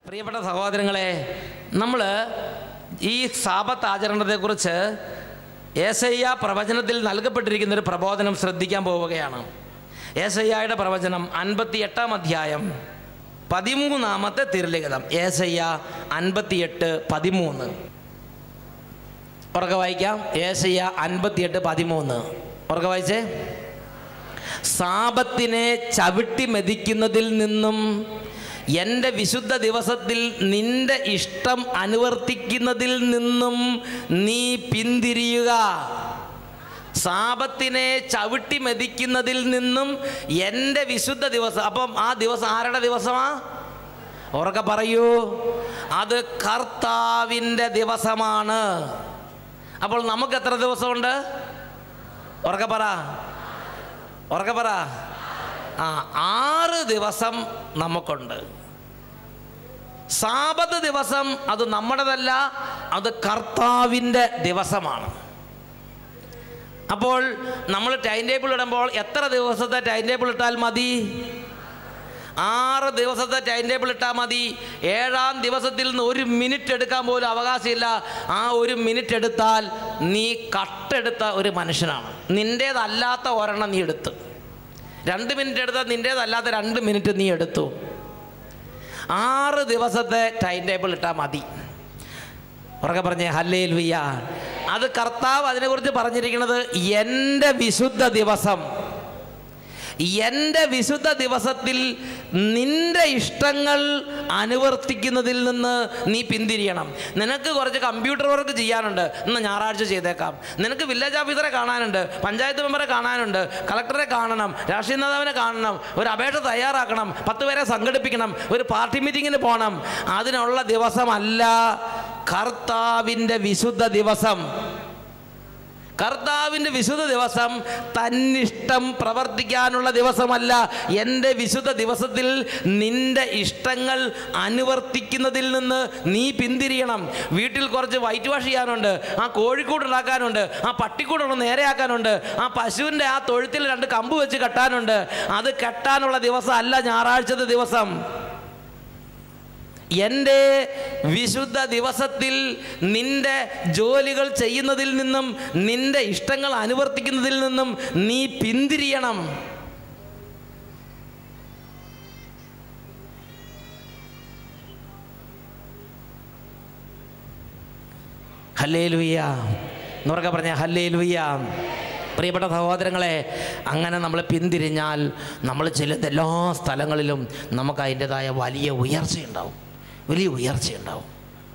പ്രിയപ്പെട്ട സഹോദരങ്ങളെ നമ്മൾ ഈ സാപത്ത് ആചരണത്തെക്കുറിച്ച് ഏസയ്യ പ്രവചനത്തിൽ നൽകപ്പെട്ടിരിക്കുന്ന ഒരു പ്രബോധനം ശ്രദ്ധിക്കാൻ പോവുകയാണ് ഏസയ്യയുടെ പ്രവചനം അൻപത്തി എട്ടാം അധ്യായം പതിമൂന്നാമത്തെ തിരുലിഖിതം ഏസയ്യ അൻപത്തിയെട്ട് പതിമൂന്ന് ഉറക്കെ വായിക്കാം ഏസയ്യ അൻപത്തിയെട്ട് പതിമൂന്ന് ഉറക്കെ വായിച്ചേ സാപത്തിനെ ചവിട്ടി മെതിക്കുന്നതിൽ നിന്നും എൻ്റെ വിശുദ്ധ ദിവസത്തിൽ നിന്റെ ഇഷ്ടം അനുവർത്തിക്കുന്നതിൽ നിന്നും നീ പിന്തിരിയുക സാപത്തിനെ ചവിട്ടി മെതിക്കുന്നതിൽ നിന്നും എൻ്റെ വിശുദ്ധ ദിവസം അപ്പം ആ ദിവസം ആരുടെ ദിവസമാ ഉറക്കെ പറയൂ അത് കർത്താവിൻ്റെ ദിവസമാണ് അപ്പോൾ നമുക്ക് എത്ര ദിവസമുണ്ട് ഉറക്കെ പറ ഉറക്കെ പറ ആ ആറ് ദിവസം നമുക്കുണ്ട് സാപത്ത് ദിവസം അത് നമ്മുടേതല്ല അത് കർത്താവിൻ്റെ ദിവസമാണ് അപ്പോൾ നമ്മൾ ടൈം ടേബിൾ ഇടുമ്പോൾ എത്ര ദിവസത്തെ ടൈം ടേബിൾ ഇട്ടാൽ മതി ആറ് ദിവസത്തെ ടൈം ടേബിൾ ഇട്ടാൽ മതി ഏഴാം ദിവസത്തിൽ നിന്ന് ഒരു മിനിറ്റ് എടുക്കാൻ പോലും അവകാശമില്ല ആ ഒരു മിനിറ്റ് എടുത്താൽ നീ കട്ടെടുത്ത ഒരു മനുഷ്യനാണ് നിൻ്റേതല്ലാത്ത ഒരെണ്ണം നീ എടുത്ത് രണ്ട് മിനിറ്റ് എടുത്താൽ നിൻ്റേതല്ലാത്ത രണ്ട് മിനിറ്റ് നീ എടുത്തു ആറ് ദിവസത്തെ ടൈം ടേബിൾ ഇട്ടാൽ മതി ഉറക്കെ പറഞ്ഞേ ഹല്ലേ ലുയ്യ അത് കർത്താവ് അതിനെക്കുറിച്ച് പറഞ്ഞിരിക്കുന്നത് എൻ്റെ വിശുദ്ധ ദിവസം എൻ്റെ വിശുദ്ധ ദിവസത്തിൽ നിന്റെ ഇഷ്ടങ്ങൾ അനുവർത്തിക്കുന്നതിൽ നിന്ന് നീ പിന്തിരിയണം നിനക്ക് കുറച്ച് കമ്പ്യൂട്ടർ വർക്ക് ചെയ്യാനുണ്ട് ഇന്ന് ഞായറാഴ്ച ചെയ്തേക്കാം നിനക്ക് വില്ലേജ് ഓഫീസറെ കാണാനുണ്ട് പഞ്ചായത്ത് മെമ്പറെ കാണാനുണ്ട് കളക്ടറെ കാണണം രാഷ്ട്രീയ നേതാവിനെ കാണണം ഒരു അപേക്ഷ തയ്യാറാക്കണം പത്ത് പേരെ സംഘടിപ്പിക്കണം ഒരു പാർട്ടി മീറ്റിങ്ങിന് പോകണം അതിനുള്ള ദിവസമല്ല കർത്താവിൻ്റെ വിശുദ്ധ ദിവസം കർത്താവിൻ്റെ വിശുദ്ധ ദിവസം തന്നിഷ്ടം പ്രവർത്തിക്കാനുള്ള ദിവസമല്ല എൻ്റെ വിശുദ്ധ ദിവസത്തിൽ നിന്റെ ഇഷ്ടങ്ങൾ അനുവർത്തിക്കുന്നതിൽ നിന്ന് നീ പിന്തിരിയണം വീട്ടിൽ കുറച്ച് വൈറ്റ് വാഷ് ചെയ്യാനുണ്ട് ആ കോഴിക്കൂട് ഉണ്ടാക്കാനുണ്ട് ആ പട്ടിക്കൂടൊന്ന് നേരെയാക്കാനുണ്ട് ആ പശുവിൻ്റെ ആ തൊഴുത്തിൽ രണ്ട് കമ്പ് വെച്ച് കെട്ടാനുണ്ട് അത് കെട്ടാനുള്ള ദിവസം അല്ല ഞായറാഴ്ചത്തെ ദിവസം എൻ്റെ വിശുദ്ധ ദിവസത്തിൽ നിന്റെ ജോലികൾ ചെയ്യുന്നതിൽ നിന്നും നിന്റെ ഇഷ്ടങ്ങൾ അനുവർത്തിക്കുന്നതിൽ നിന്നും നീ പിന്തിരിയണം ഹല്ലേ ലുയ്യ എന്നുറക്കെ പറഞ്ഞ ഹല്ലേ ലുയ്യ പ്രിയപ്പെട്ട സഹോദരങ്ങളെ അങ്ങനെ നമ്മൾ പിന്തിരിഞ്ഞാൽ നമ്മൾ ചെല്ലുന്ന എല്ലാ സ്ഥലങ്ങളിലും നമുക്ക് അതിൻ്റെതായ വലിയ ഉയർച്ചയുണ്ടാവും വലിയ ഉയർച്ചയുണ്ടാവും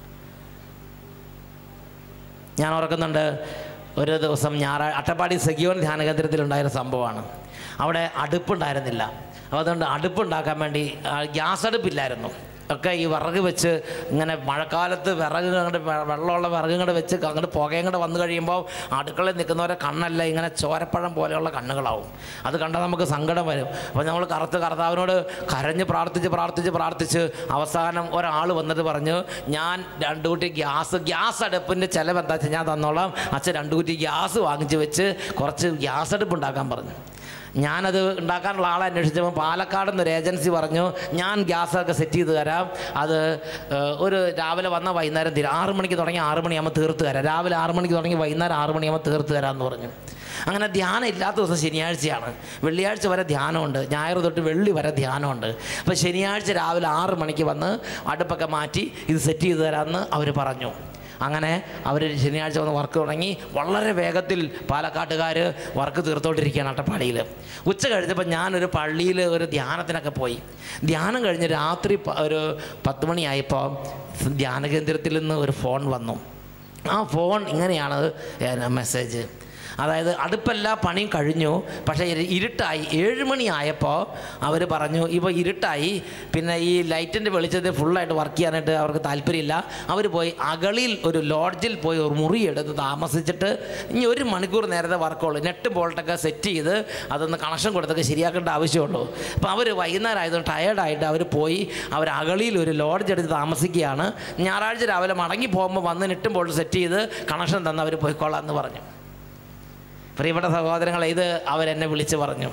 ഞാൻ ഓർക്കുന്നുണ്ട് ഒരു ദിവസം ഞായറാഴ്ച അട്ടപ്പാടി സഖിയോൻ ധ്യാന കേന്ദ്രത്തിലുണ്ടായിരുന്ന സംഭവമാണ് അവിടെ അടുപ്പുണ്ടായിരുന്നില്ല അപ്പോൾ അതുകൊണ്ട് അടുപ്പുണ്ടാക്കാൻ വേണ്ടി ആ, ഗ്യാസ് അടുപ്പില്ലായിരുന്നു ഒക്കെ ഈ വിറക് വെച്ച് ഇങ്ങനെ മഴക്കാലത്ത് വിറക് അങ്ങോട്ട് വെള്ളമുള്ള വിറക് ഇങ്ങോട്ട് വെച്ച് അങ്ങോട്ട് പുകയും കൂടെ വന്നു കഴിയുമ്പോൾ അടുക്കളയിൽ നിൽക്കുന്നവരെ കണ്ണല്ല ഇങ്ങനെ ചോരപ്പഴം പോലെയുള്ള കണ്ണുകളാവും അത് കണ്ടാൽ നമുക്ക് സങ്കടം വരും അപ്പോൾ നമ്മൾ കറുത്ത് കർത്താവിനോട് കരഞ്ഞ് പ്രാർത്ഥിച്ച് പ്രാർത്ഥിച്ച് പ്രാർത്ഥിച്ച് അവസാനം ഒരാൾ വന്നിട്ട് പറഞ്ഞു ഞാൻ രണ്ട് കുട്ടി ഗ്യാസ് ഗ്യാസ് അടുപ്പിൻ്റെ ചിലവ് എന്താ വെച്ചാൽ ഞാൻ തന്നോളാം അച്ഛൻ രണ്ട് കുറ്റി ഗ്യാസ് വാങ്ങിച്ച് വെച്ച് കുറച്ച് ഗ്യാസ് അടുപ്പ് ഉണ്ടാക്കാൻ പറഞ്ഞു ഞാനത് ഉണ്ടാക്കാനുള്ള ആളെ അന്വേഷിച്ചപ്പോൾ പാലക്കാട് നിന്നൊരു ഏജൻസി പറഞ്ഞു ഞാൻ ഗ്യാസൊക്കെ സെറ്റ് ചെയ്ത് തരാം അത് ഏഹ്, ഒരു രാവിലെ വന്ന വൈകുന്നേരം തീരും ആറ് മണിക്ക് തുടങ്ങി ആറ് മണിയാകുമ്പോൾ തീർത്ത് തരാം രാവിലെ ആറ് മണിക്ക് തുടങ്ങി വൈകുന്നേരം ആറ് മണിയാകുമ്പോൾ തീർത്ത് തരാമെന്ന് പറഞ്ഞു അങ്ങനെ ധ്യാനം ഇല്ലാത്ത ദിവസം ശനിയാഴ്ചയാണ് വെള്ളിയാഴ്ച വരെ ധ്യാനമുണ്ട് ഞായർ തൊട്ട് വെള്ളി വരെ ധ്യാനമുണ്ട് അപ്പോൾ ശനിയാഴ്ച രാവിലെ ആറ് മണിക്ക് വന്ന് അടുപ്പൊക്കെ മാറ്റി ഇത് സെറ്റ് ചെയ്ത് തരാമെന്ന് അവർ പറഞ്ഞു അങ്ങനെ അവർ ശനിയാഴ്ച വന്ന് വർക്ക് തുടങ്ങി വളരെ വേഗത്തിൽ പാലക്കാട്ടുകാർ വർക്ക് തീർത്തോണ്ടിരിക്കുകയാണ് അട്ടപ്പാടിയിൽ ഉച്ച കഴിഞ്ഞപ്പോൾ ഞാനൊരു പള്ളിയിൽ ഒരു ധ്യാനത്തിനൊക്കെ പോയി ധ്യാനം കഴിഞ്ഞ് രാത്രി പ- ഒരു പത്ത് മണിയായപ്പോൾ ധ്യാന കേന്ദ്രത്തിൽ നിന്ന് ഒരു ഫോൺ വന്നു ആ ഫോൺ ഇങ്ങനെയാണ് മെസ്സേജ് അതായത് അടുപ്പെല്ലാ പണിയും കഴിഞ്ഞു പക്ഷേ ഇരു- ഇരുട്ടായി ഏഴ് മണിയായപ്പോൾ അവർ പറഞ്ഞു ഇപ്പോൾ ഇരുട്ടായി പിന്നെ ഈ ലൈറ്റിൻ്റെ വെളിച്ചത്തിൽ ഫുള്ളായിട്ട് വർക്ക് ചെയ്യാനായിട്ട് അവർക്ക് താല്പര്യമില്ല അവർ പോയി അകളിൽ ഒരു ലോഡ്ജിൽ പോയി ഒരു മുറി എടുത്ത് താമസിച്ചിട്ട് ഇനി ഒരു മണിക്കൂർ നേരത്തെ വർക്കുള്ളൂ നെറ്റ് ബോൾട്ടൊക്കെ സെറ്റ് ചെയ്ത് അതൊന്ന് കണക്ഷൻ കൊടുത്തൊക്കെ ശരിയാക്കേണ്ട ആവശ്യമുള്ളൂ അപ്പോൾ അവർ വൈകുന്നേരം ആയതുകൊണ്ട് ടയേർഡായിട്ട് അവർ പോയി അവർ അകളിയിൽ ഒരു ലോഡ്ജ് എടുത്ത് താമസിക്കുകയാണ് ഞായറാഴ്ച രാവിലെ മടങ്ങി പോകുമ്പോൾ വന്ന് നെറ്റും ബോൾട്ട് സെറ്റ് ചെയ്ത് കണക്ഷൻ തന്ന് അവർ പോയിക്കോളാം എന്ന് പറഞ്ഞു പ്രിയപ്പെട്ട സഹോദരങ്ങളെ ഇത് അവരെന്നെ വിളിച്ച് പറഞ്ഞു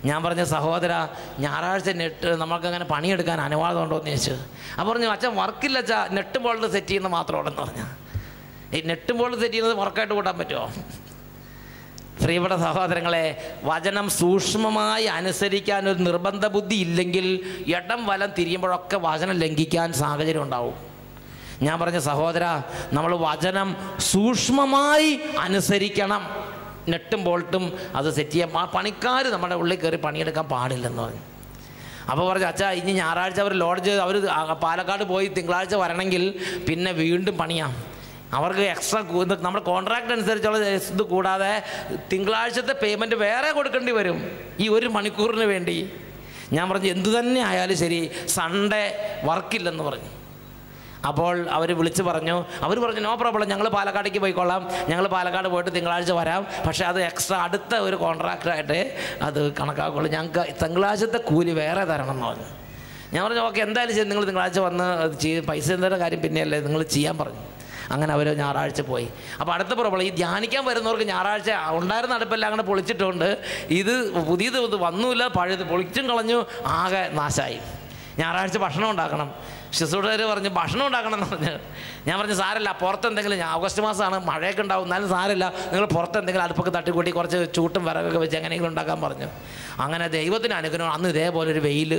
ഞാൻ പറഞ്ഞ സഹോദര ഞായറാഴ്ച നെറ്റ് നമുക്കങ്ങനെ പണിയെടുക്കാൻ അനുവാദം ഉണ്ടോ എന്ന് ചോദിച്ചു അപ്പോൾ പറഞ്ഞു അച്ഛൻ വർക്കില്ല അച്ഛാ നെട്ട് ബോൾഡ് സെറ്റ് ചെയ്യുന്നത് മാത്രമേ ഉള്ളെന്ന് പറഞ്ഞു ഈ നെട്ട് ബോൾഡ് സെറ്റ് ചെയ്യുന്നത് വർക്കായിട്ട് കൂട്ടാൻ പറ്റുമോ പ്രിയപ്പെട്ട സഹോദരങ്ങളെ വചനം സൂക്ഷ്മമായി അനുസരിക്കാൻ ഒരു നിർബന്ധ ബുദ്ധി ഇല്ലെങ്കിൽ ഇടം വലം തിരിയുമ്പോഴൊക്കെ വചനം ലംഘിക്കാൻ സാഹചര്യം ഉണ്ടാവും ഞാൻ പറഞ്ഞ സഹോദര നമ്മൾ വചനം സൂക്ഷ്മമായി അനുസരിക്കണം നെട്ടും ബോൾട്ടും അത് സെറ്റ് ചെയ്യാം ആ പണിക്കാർ നമ്മുടെ ഉള്ളിൽ കയറി പണിയെടുക്കാൻ പാടില്ലെന്ന് പറഞ്ഞു അപ്പോൾ പറഞ്ഞു അച്ഛാ ഇനി ഞായറാഴ്ച അവർ ലോഡ്ജ് അവർ പാലക്കാട് പോയി തിങ്കളാഴ്ച വരണമെങ്കിൽ പിന്നെ വീണ്ടും പണിയാം അവർക്ക് എക്സ്ട്രാ നമ്മുടെ കോൺട്രാക്ട് അനുസരിച്ചുള്ള ഇത് കൂടാതെ തിങ്കളാഴ്ചത്തെ പേയ്മെൻറ്റ് വേറെ കൊടുക്കേണ്ടി വരും ഈ ഒരു മണിക്കൂറിന് വേണ്ടി ഞാൻ പറഞ്ഞു എന്തു തന്നെ ആയാലും ശരി സൺഡേ വർക്കില്ലെന്ന് പറഞ്ഞു അപ്പോൾ അവർ വിളിച്ച് പറഞ്ഞു അവർ പറഞ്ഞു നോ പ്രോബ്ലം ഞങ്ങൾ പാലക്കാടേക്ക് പോയിക്കൊള്ളാം ഞങ്ങൾ പാലക്കാട് പോയിട്ട് തിങ്കളാഴ്ച വരാം പക്ഷേ അത് എക്സ്ട്രാ അടുത്ത ഒരു കോൺട്രാക്റ്റായിട്ട് അത് കണക്കാക്കുള്ളൂ ഞങ്ങൾക്ക് തിങ്കളാഴ്ചത്തെ കൂലി വേറെ തരണം എന്ന് പറഞ്ഞു ഞാൻ പറഞ്ഞു ഓക്കെ എന്തായാലും ശരി നിങ്ങൾ തിങ്കളാഴ്ച വന്ന് അത് ചെയ്ത് പൈസ എന്തായാലും കാര്യം പിന്നെയല്ലേ നിങ്ങൾ ചെയ്യാൻ പറഞ്ഞു അങ്ങനെ അവർ ഞായറാഴ്ച പോയി അപ്പോൾ അടുത്ത പ്രോബ്ലം ഈ ധ്യാനിക്കാൻ വരുന്നവർക്ക് ഞായറാഴ്ച ഉണ്ടായിരുന്ന അടുപ്പെല്ലാം അങ്ങനെ പൊളിച്ചിട്ടുണ്ട് ഇത് പുതിയത് ഇത് വന്നുമില്ല പഴയത് പൊളിച്ചും കളഞ്ഞു ആകെ നാശമായി ഞായറാഴ്ച ഭക്ഷണം ഉണ്ടാക്കണം ശുശ്രൂഷകർ പറഞ്ഞു ഭക്ഷണം ഉണ്ടാക്കണം എന്ന് പറഞ്ഞു ഞാൻ പറഞ്ഞു സാരല്ല പുറത്ത് എന്തെങ്കിലും ഞാൻ ഓഗസ്റ്റ് മാസമാണ് മഴയൊക്കെ ഉണ്ടാവും എന്നാലും സാരല്ല നിങ്ങൾ പുറത്ത് എന്തെങ്കിലും അടുപ്പൊക്കെ തട്ടിക്കൂട്ടി കുറച്ച് ചൂട്ടും വിറകൊക്കെ വെച്ച് എങ്ങനെയെങ്കിലും ഉണ്ടാക്കാൻ പറഞ്ഞു അങ്ങനെ ദൈവത്തിന് അനുഗ്രഹം അന്ന് ഇതേപോലെ ഒരു വെയിൽ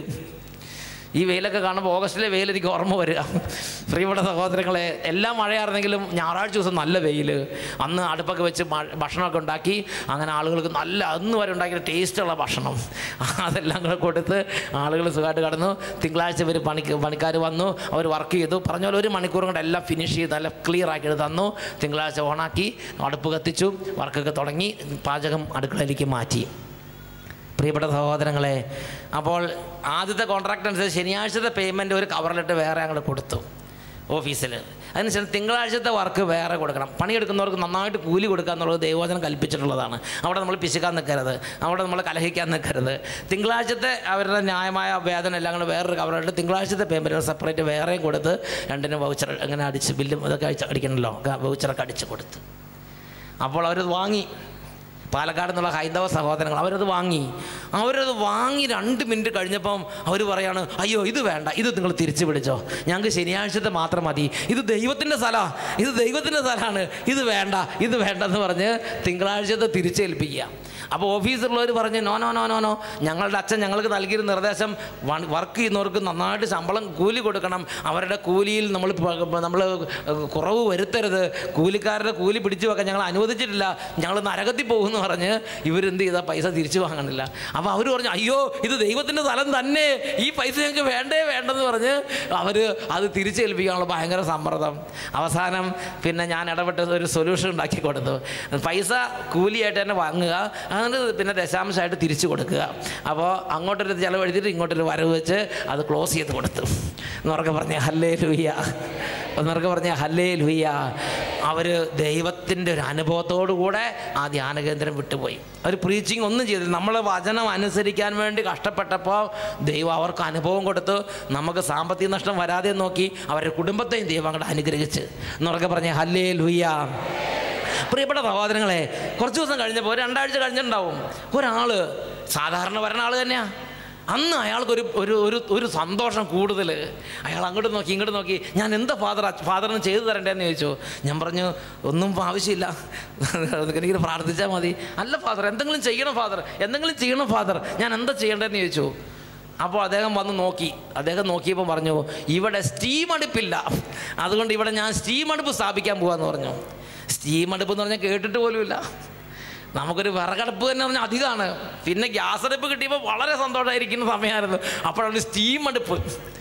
ഈ വെയിലൊക്കെ കാണുമ്പോൾ ഓഗസ്റ്റിലെ വെയിൽ എനിക്ക് ഓർമ്മ വരിക പ്രിയപ്പെട്ട സഹോദരങ്ങളെ എല്ലാം മഴയായിരുന്നെങ്കിലും ഞായറാഴ്ച ദിവസം നല്ല വെയിൽ അന്ന് അടുപ്പൊക്കെ വെച്ച് മ- ഭക്ഷണമൊക്കെ ഉണ്ടാക്കി അങ്ങനെ ആളുകൾക്ക് നല്ല അന്ന് വരെ ഉണ്ടാക്കിയ ടേസ്റ്റുള്ള ഭക്ഷണം അതെല്ലാം കൂടെ കൊടുത്ത് ആളുകൾ സുഖമായിട്ട് കടന്നു തിങ്കളാഴ്ച ഇവർ പണിക്ക് പണിക്കാർ വന്നു അവർ വർക്ക് ചെയ്തു പറഞ്ഞ പോലെ ഒരു മണിക്കൂർ കൊണ്ട് എല്ലാം ഫിനിഷ് ചെയ്ത് നല്ല ക്ലിയർ ആക്കിയിട്ട് തന്നു തിങ്കളാഴ്ച ഓണാക്കി അടുപ്പ് കത്തിച്ചു വർക്കൊക്കെ തുടങ്ങി പാചകം അടുക്കളയിലേക്ക് മാറ്റി പ്രിയപ്പെട്ട സഹോദരങ്ങളെ അപ്പോൾ ആദ്യത്തെ കോൺട്രാക്ട് അനുസരിച്ച് ശനിയാഴ്ചത്തെ പേയ്മെൻറ്റ് ഒരു കവറിലിട്ട് വേറെ അങ്ങോട്ട് കൊടുത്തു ഓഫീസിൽ അതിനുശേഷം തിങ്കളാഴ്ചത്തെ വർക്ക് വേറെ കൊടുക്കണം പണിയെടുക്കുന്നവർക്ക് നന്നായിട്ട് കൂലി കൊടുക്കുക എന്നുള്ളത് ദൈവവചനം കൽപ്പിച്ചിട്ടുള്ളതാണ് അവിടെ നമ്മൾ പിശുക്കാൻ നിൽക്കരുത് അവിടെ നമ്മൾ കലഹിക്കാൻ നിൽക്കരുത് തിങ്കളാഴ്ചത്തെ അവരുടെ ന്യായമായ വേതനം എല്ലാം കൂടെ വേറൊരു കവറിലിട്ട് തിങ്കളാഴ്ചത്തെ പേയ്മെൻറ്റ് സെപ്പറേറ്റ് വേറെയും കൊടുത്ത് രണ്ടിനും വൗച്ചർ അങ്ങനെ അടിച്ച് ബില്ലും ഇതൊക്കെ അടിച്ച് അടിക്കണമല്ലോ വൗച്ചറൊക്കെ അടിച്ച് കൊടുത്ത് അപ്പോൾ അവരത് വാങ്ങി പാലക്കാട് നിന്നുള്ള ഹൈന്ദവ സഹോദരങ്ങൾ അവരത് വാങ്ങി അവരത് വാങ്ങി രണ്ട് മിനിറ്റ് കഴിഞ്ഞപ്പം അവർ പറയാണ് അയ്യോ ഇത് വേണ്ട ഇത് നിങ്ങൾ തിരിച്ചു പിടിച്ചോ ഞങ്ങൾക്ക് ശനിയാഴ്ചത്തെ മാത്രം മതി ഇത് ദൈവത്തിൻ്റെ സ്ഥലമാണ് ഇത് ദൈവത്തിൻ്റെ സ്ഥലമാണ് ഇത് വേണ്ട ഇത് വേണ്ടെന്ന് പറഞ്ഞ് തിങ്കളാഴ്ചത്തെ തിരിച്ചേൽപ്പിക്കുക അപ്പോൾ ഓഫീസിലുള്ളവർ പറഞ്ഞ് no no no no no ഞങ്ങളുടെ അച്ഛൻ ഞങ്ങൾക്ക് നൽകിയൊരു നിർദ്ദേശം വർക്ക് ചെയ്യുന്നവർക്ക് നന്നായിട്ട് ശമ്പളം കൂലി കൊടുക്കണം അവരുടെ കൂലിയിൽ നമ്മൾ നമ്മൾ കുറവ് വരുത്തരുത് കൂലിക്കാരുടെ കൂലി പിടിച്ചു വെക്കാൻ ഞങ്ങൾ അനുവദിച്ചിട്ടില്ല ഞങ്ങൾ നരകത്തിൽ പോകുമെന്ന് പറഞ്ഞ് ഇവരെന്ത് ചെയ്താൽ പൈസ തിരിച്ചു വാങ്ങണില്ല അപ്പോൾ അവർ പറഞ്ഞു അയ്യോ ഇത് ദൈവത്തിൻ്റെ സ്ഥലം തന്നെ ഈ പൈസ ഞങ്ങൾക്ക് വേണ്ടേ വേണ്ടെന്ന് പറഞ്ഞ് അവർ അത് തിരിച്ചേൽപ്പിക്കാനുള്ള ഭയങ്കര സമ്മർദ്ദം അവസാനം പിന്നെ ഞാൻ ഇടപെട്ട് ഒരു സൊല്യൂഷൻ ഉണ്ടാക്കി കൊടുത്തു പൈസ കൂലിയായിട്ട് തന്നെ വാങ്ങുക എന്നിട്ട് പിന്നെ ദശാംശമായിട്ട് തിരിച്ചു കൊടുക്കുക അപ്പോൾ അങ്ങോട്ടൊരു ചിലവ് എഴുതിയിട്ട് ഇങ്ങോട്ടൊരു വരവ് വെച്ച് അത് ക്ലോസ് ചെയ്ത് കൊടുത്തു എന്നൊക്കെ പറഞ്ഞ ഹല്ലേ ലൂയ്യ എന്നൊക്കെ പറഞ്ഞ ഹല്ലേ ലൂയ്യ അവർ ദൈവത്തിൻ്റെ ഒരു അനുഭവത്തോടു കൂടെ ആ ധ്യാന കേന്ദ്രം വിട്ടുപോയി അവർ പ്രീച്ചിങ് ഒന്നും ചെയ്തില്ല നമ്മൾ വചനം അനുസരിക്കാൻ വേണ്ടി കഷ്ടപ്പെട്ടപ്പോൾ ദൈവം അവർക്ക് അനുഭവം കൊടുത്തു നമുക്ക് സാമ്പത്തിക നഷ്ടം വരാതെ നോക്കി അവരുടെ കുടുംബത്തെയും ദൈവം അങ്ങോട്ട് അനുഗ്രഹിച്ച് എന്നൊക്കെ പറഞ്ഞ ഹല്ലേ ലൂയ്യ പ്രിയപ്പെട്ട സഹോദരങ്ങളെ കുറച്ച് ദിവസം കഴിഞ്ഞപ്പോൾ ഒരു രണ്ടാഴ്ച കഴിഞ്ഞിട്ടുണ്ടാവും ഒരാൾ സാധാരണ വരുന്ന ആൾ തന്നെയാണ് അന്ന് അയാൾക്കൊരു ഒരു ഒരു ഒരു സന്തോഷം കൂടുതൽ അയാൾ അങ്ങോട്ട് നോക്കി ഇങ്ങോട്ട് നോക്കി ഞാൻ എന്താ ഫാദർ ഫാദറിന് ചെയ്തു തരണ്ടേന്ന് ചോദിച്ചു ഞാൻ പറഞ്ഞു ഒന്നും ആവശ്യമില്ല എനിക്ക് പ്രാർത്ഥിച്ചാൽ മതി അല്ല ഫാദർ എന്തെങ്കിലും ചെയ്യണം ഫാദർ എന്തെങ്കിലും ചെയ്യണം ഫാദർ ഞാൻ എന്താ ചെയ്യേണ്ടതെന്ന് ചോദിച്ചു അപ്പോൾ അദ്ദേഹം വന്ന് നോക്കി അദ്ദേഹം നോക്കിയപ്പോൾ പറഞ്ഞു ഇവിടെ സ്റ്റീം അടുപ്പില്ല അതുകൊണ്ട് ഇവിടെ ഞാൻ സ്റ്റീം അടുപ്പ് സ്ഥാപിക്കാൻ പോകാമെന്ന് പറഞ്ഞു സ്റ്റീം അടുപ്പ് എന്ന് പറഞ്ഞാൽ കേട്ടിട്ട് പോലുമില്ല നമുക്കൊരു വിറകടുപ്പ് തന്നെ പറഞ്ഞാൽ അധികമാണ് പിന്നെ ഗ്യാസ് അടുപ്പ് കിട്ടിയപ്പോൾ വളരെ സന്തോഷമായിരിക്കുന്ന സമയമായിരുന്നു അപ്പോഴാണ് സ്റ്റീം അടുപ്പ്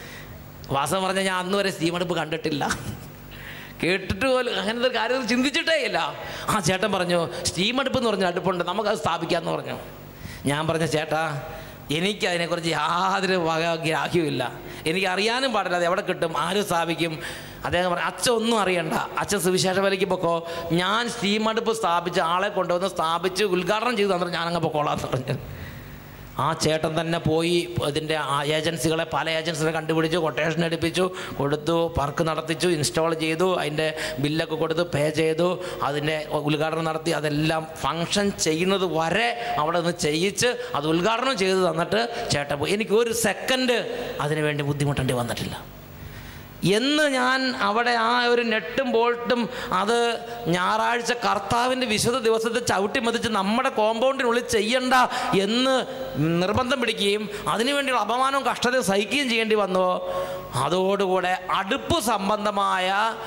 വാസം പറഞ്ഞാൽ ഞാൻ അന്ന് വരെ സ്റ്റീം അടുപ്പ് കണ്ടിട്ടില്ല കേട്ടിട്ട് പോലും അങ്ങനത്തെ ഒരു കാര്യം ചിന്തിച്ചിട്ടേ ഇല്ല ആ ചേട്ടൻ പറഞ്ഞു സ്റ്റീം അടുപ്പ് എന്ന് പറഞ്ഞ അടുപ്പുണ്ട് നമുക്കത് സ്ഥാപിക്കാമെന്ന് പറഞ്ഞു ഞാൻ പറഞ്ഞു ചേട്ടാ എനിക്ക് അതിനെക്കുറിച്ച് യാതൊരു വക ഗ്രാഹ്യമില്ല എനിക്ക് അറിയാനും പാടില്ല അത് എവിടെ കിട്ടും ആര് സ്ഥാപിക്കും അദ്ദേഹം പറഞ്ഞു അച്ഛൻ ഒന്നും അറിയണ്ട അച്ഛൻ സുവിശേഷ വിലയ്ക്ക് പൊക്കോ ഞാൻ സ്റ്റീം അടുപ്പ് സ്ഥാപിച്ച് ആളെ കൊണ്ടുവന്ന് സ്ഥാപിച്ച് ഉദ്ഘാടനം ചെയ്തു തന്നിട്ട് ഞാനങ്ങ് പൊക്കോളാന്ന് പറഞ്ഞു ആ ചേട്ടൻ തന്നെ പോയി ഇതിൻ്റെ ഏജൻസികളെ പല ഏജൻസികളെ കണ്ടുപിടിച്ചു കൊട്ടേഷൻ എടുപ്പിച്ചു കൊടുത്തു വർക്ക് നടത്തിച്ചു ഇൻസ്റ്റാൾ ചെയ്തു അതിൻ്റെ ബില്ലൊക്കെ കൊടുത്ത് പേ ചെയ്തു അതിൻ്റെ ഉദ്ഘാടനം നടത്തി അതെല്ലാം ഫങ്ഷൻ ചെയ്യുന്നത് വരെ അവിടെ നിന്ന് ചെയ്യിച്ച് അത് ഉദ്ഘാടനം ചെയ്ത് തന്നിട്ട് ചേട്ടൻ പോയി എനിക്ക് ഒരു സെക്കൻഡ് അതിനു വേണ്ടി ബുദ്ധിമുട്ടേണ്ടി വന്നിട്ടില്ല എന്ന് ഞാൻ അവിടെ ആ ഒരു നെട്ടും ബോൾട്ടും അത് ഞായറാഴ്ച കർത്താവിൻ്റെ വിശുദ്ധ ദിവസത്തെ ചവിട്ടി മതിച്ച് നമ്മുടെ കോമ്പൗണ്ടിനുള്ളിൽ ചെയ്യണ്ട എന്ന് നിർബന്ധം പിടിക്കുകയും അതിനുവേണ്ടിയുള്ള അപമാനവും കഷ്ടതയും സഹിക്കുകയും ചെയ്യേണ്ടി വന്നു അതോടുകൂടെ അടുപ്പ് സംബന്ധമായ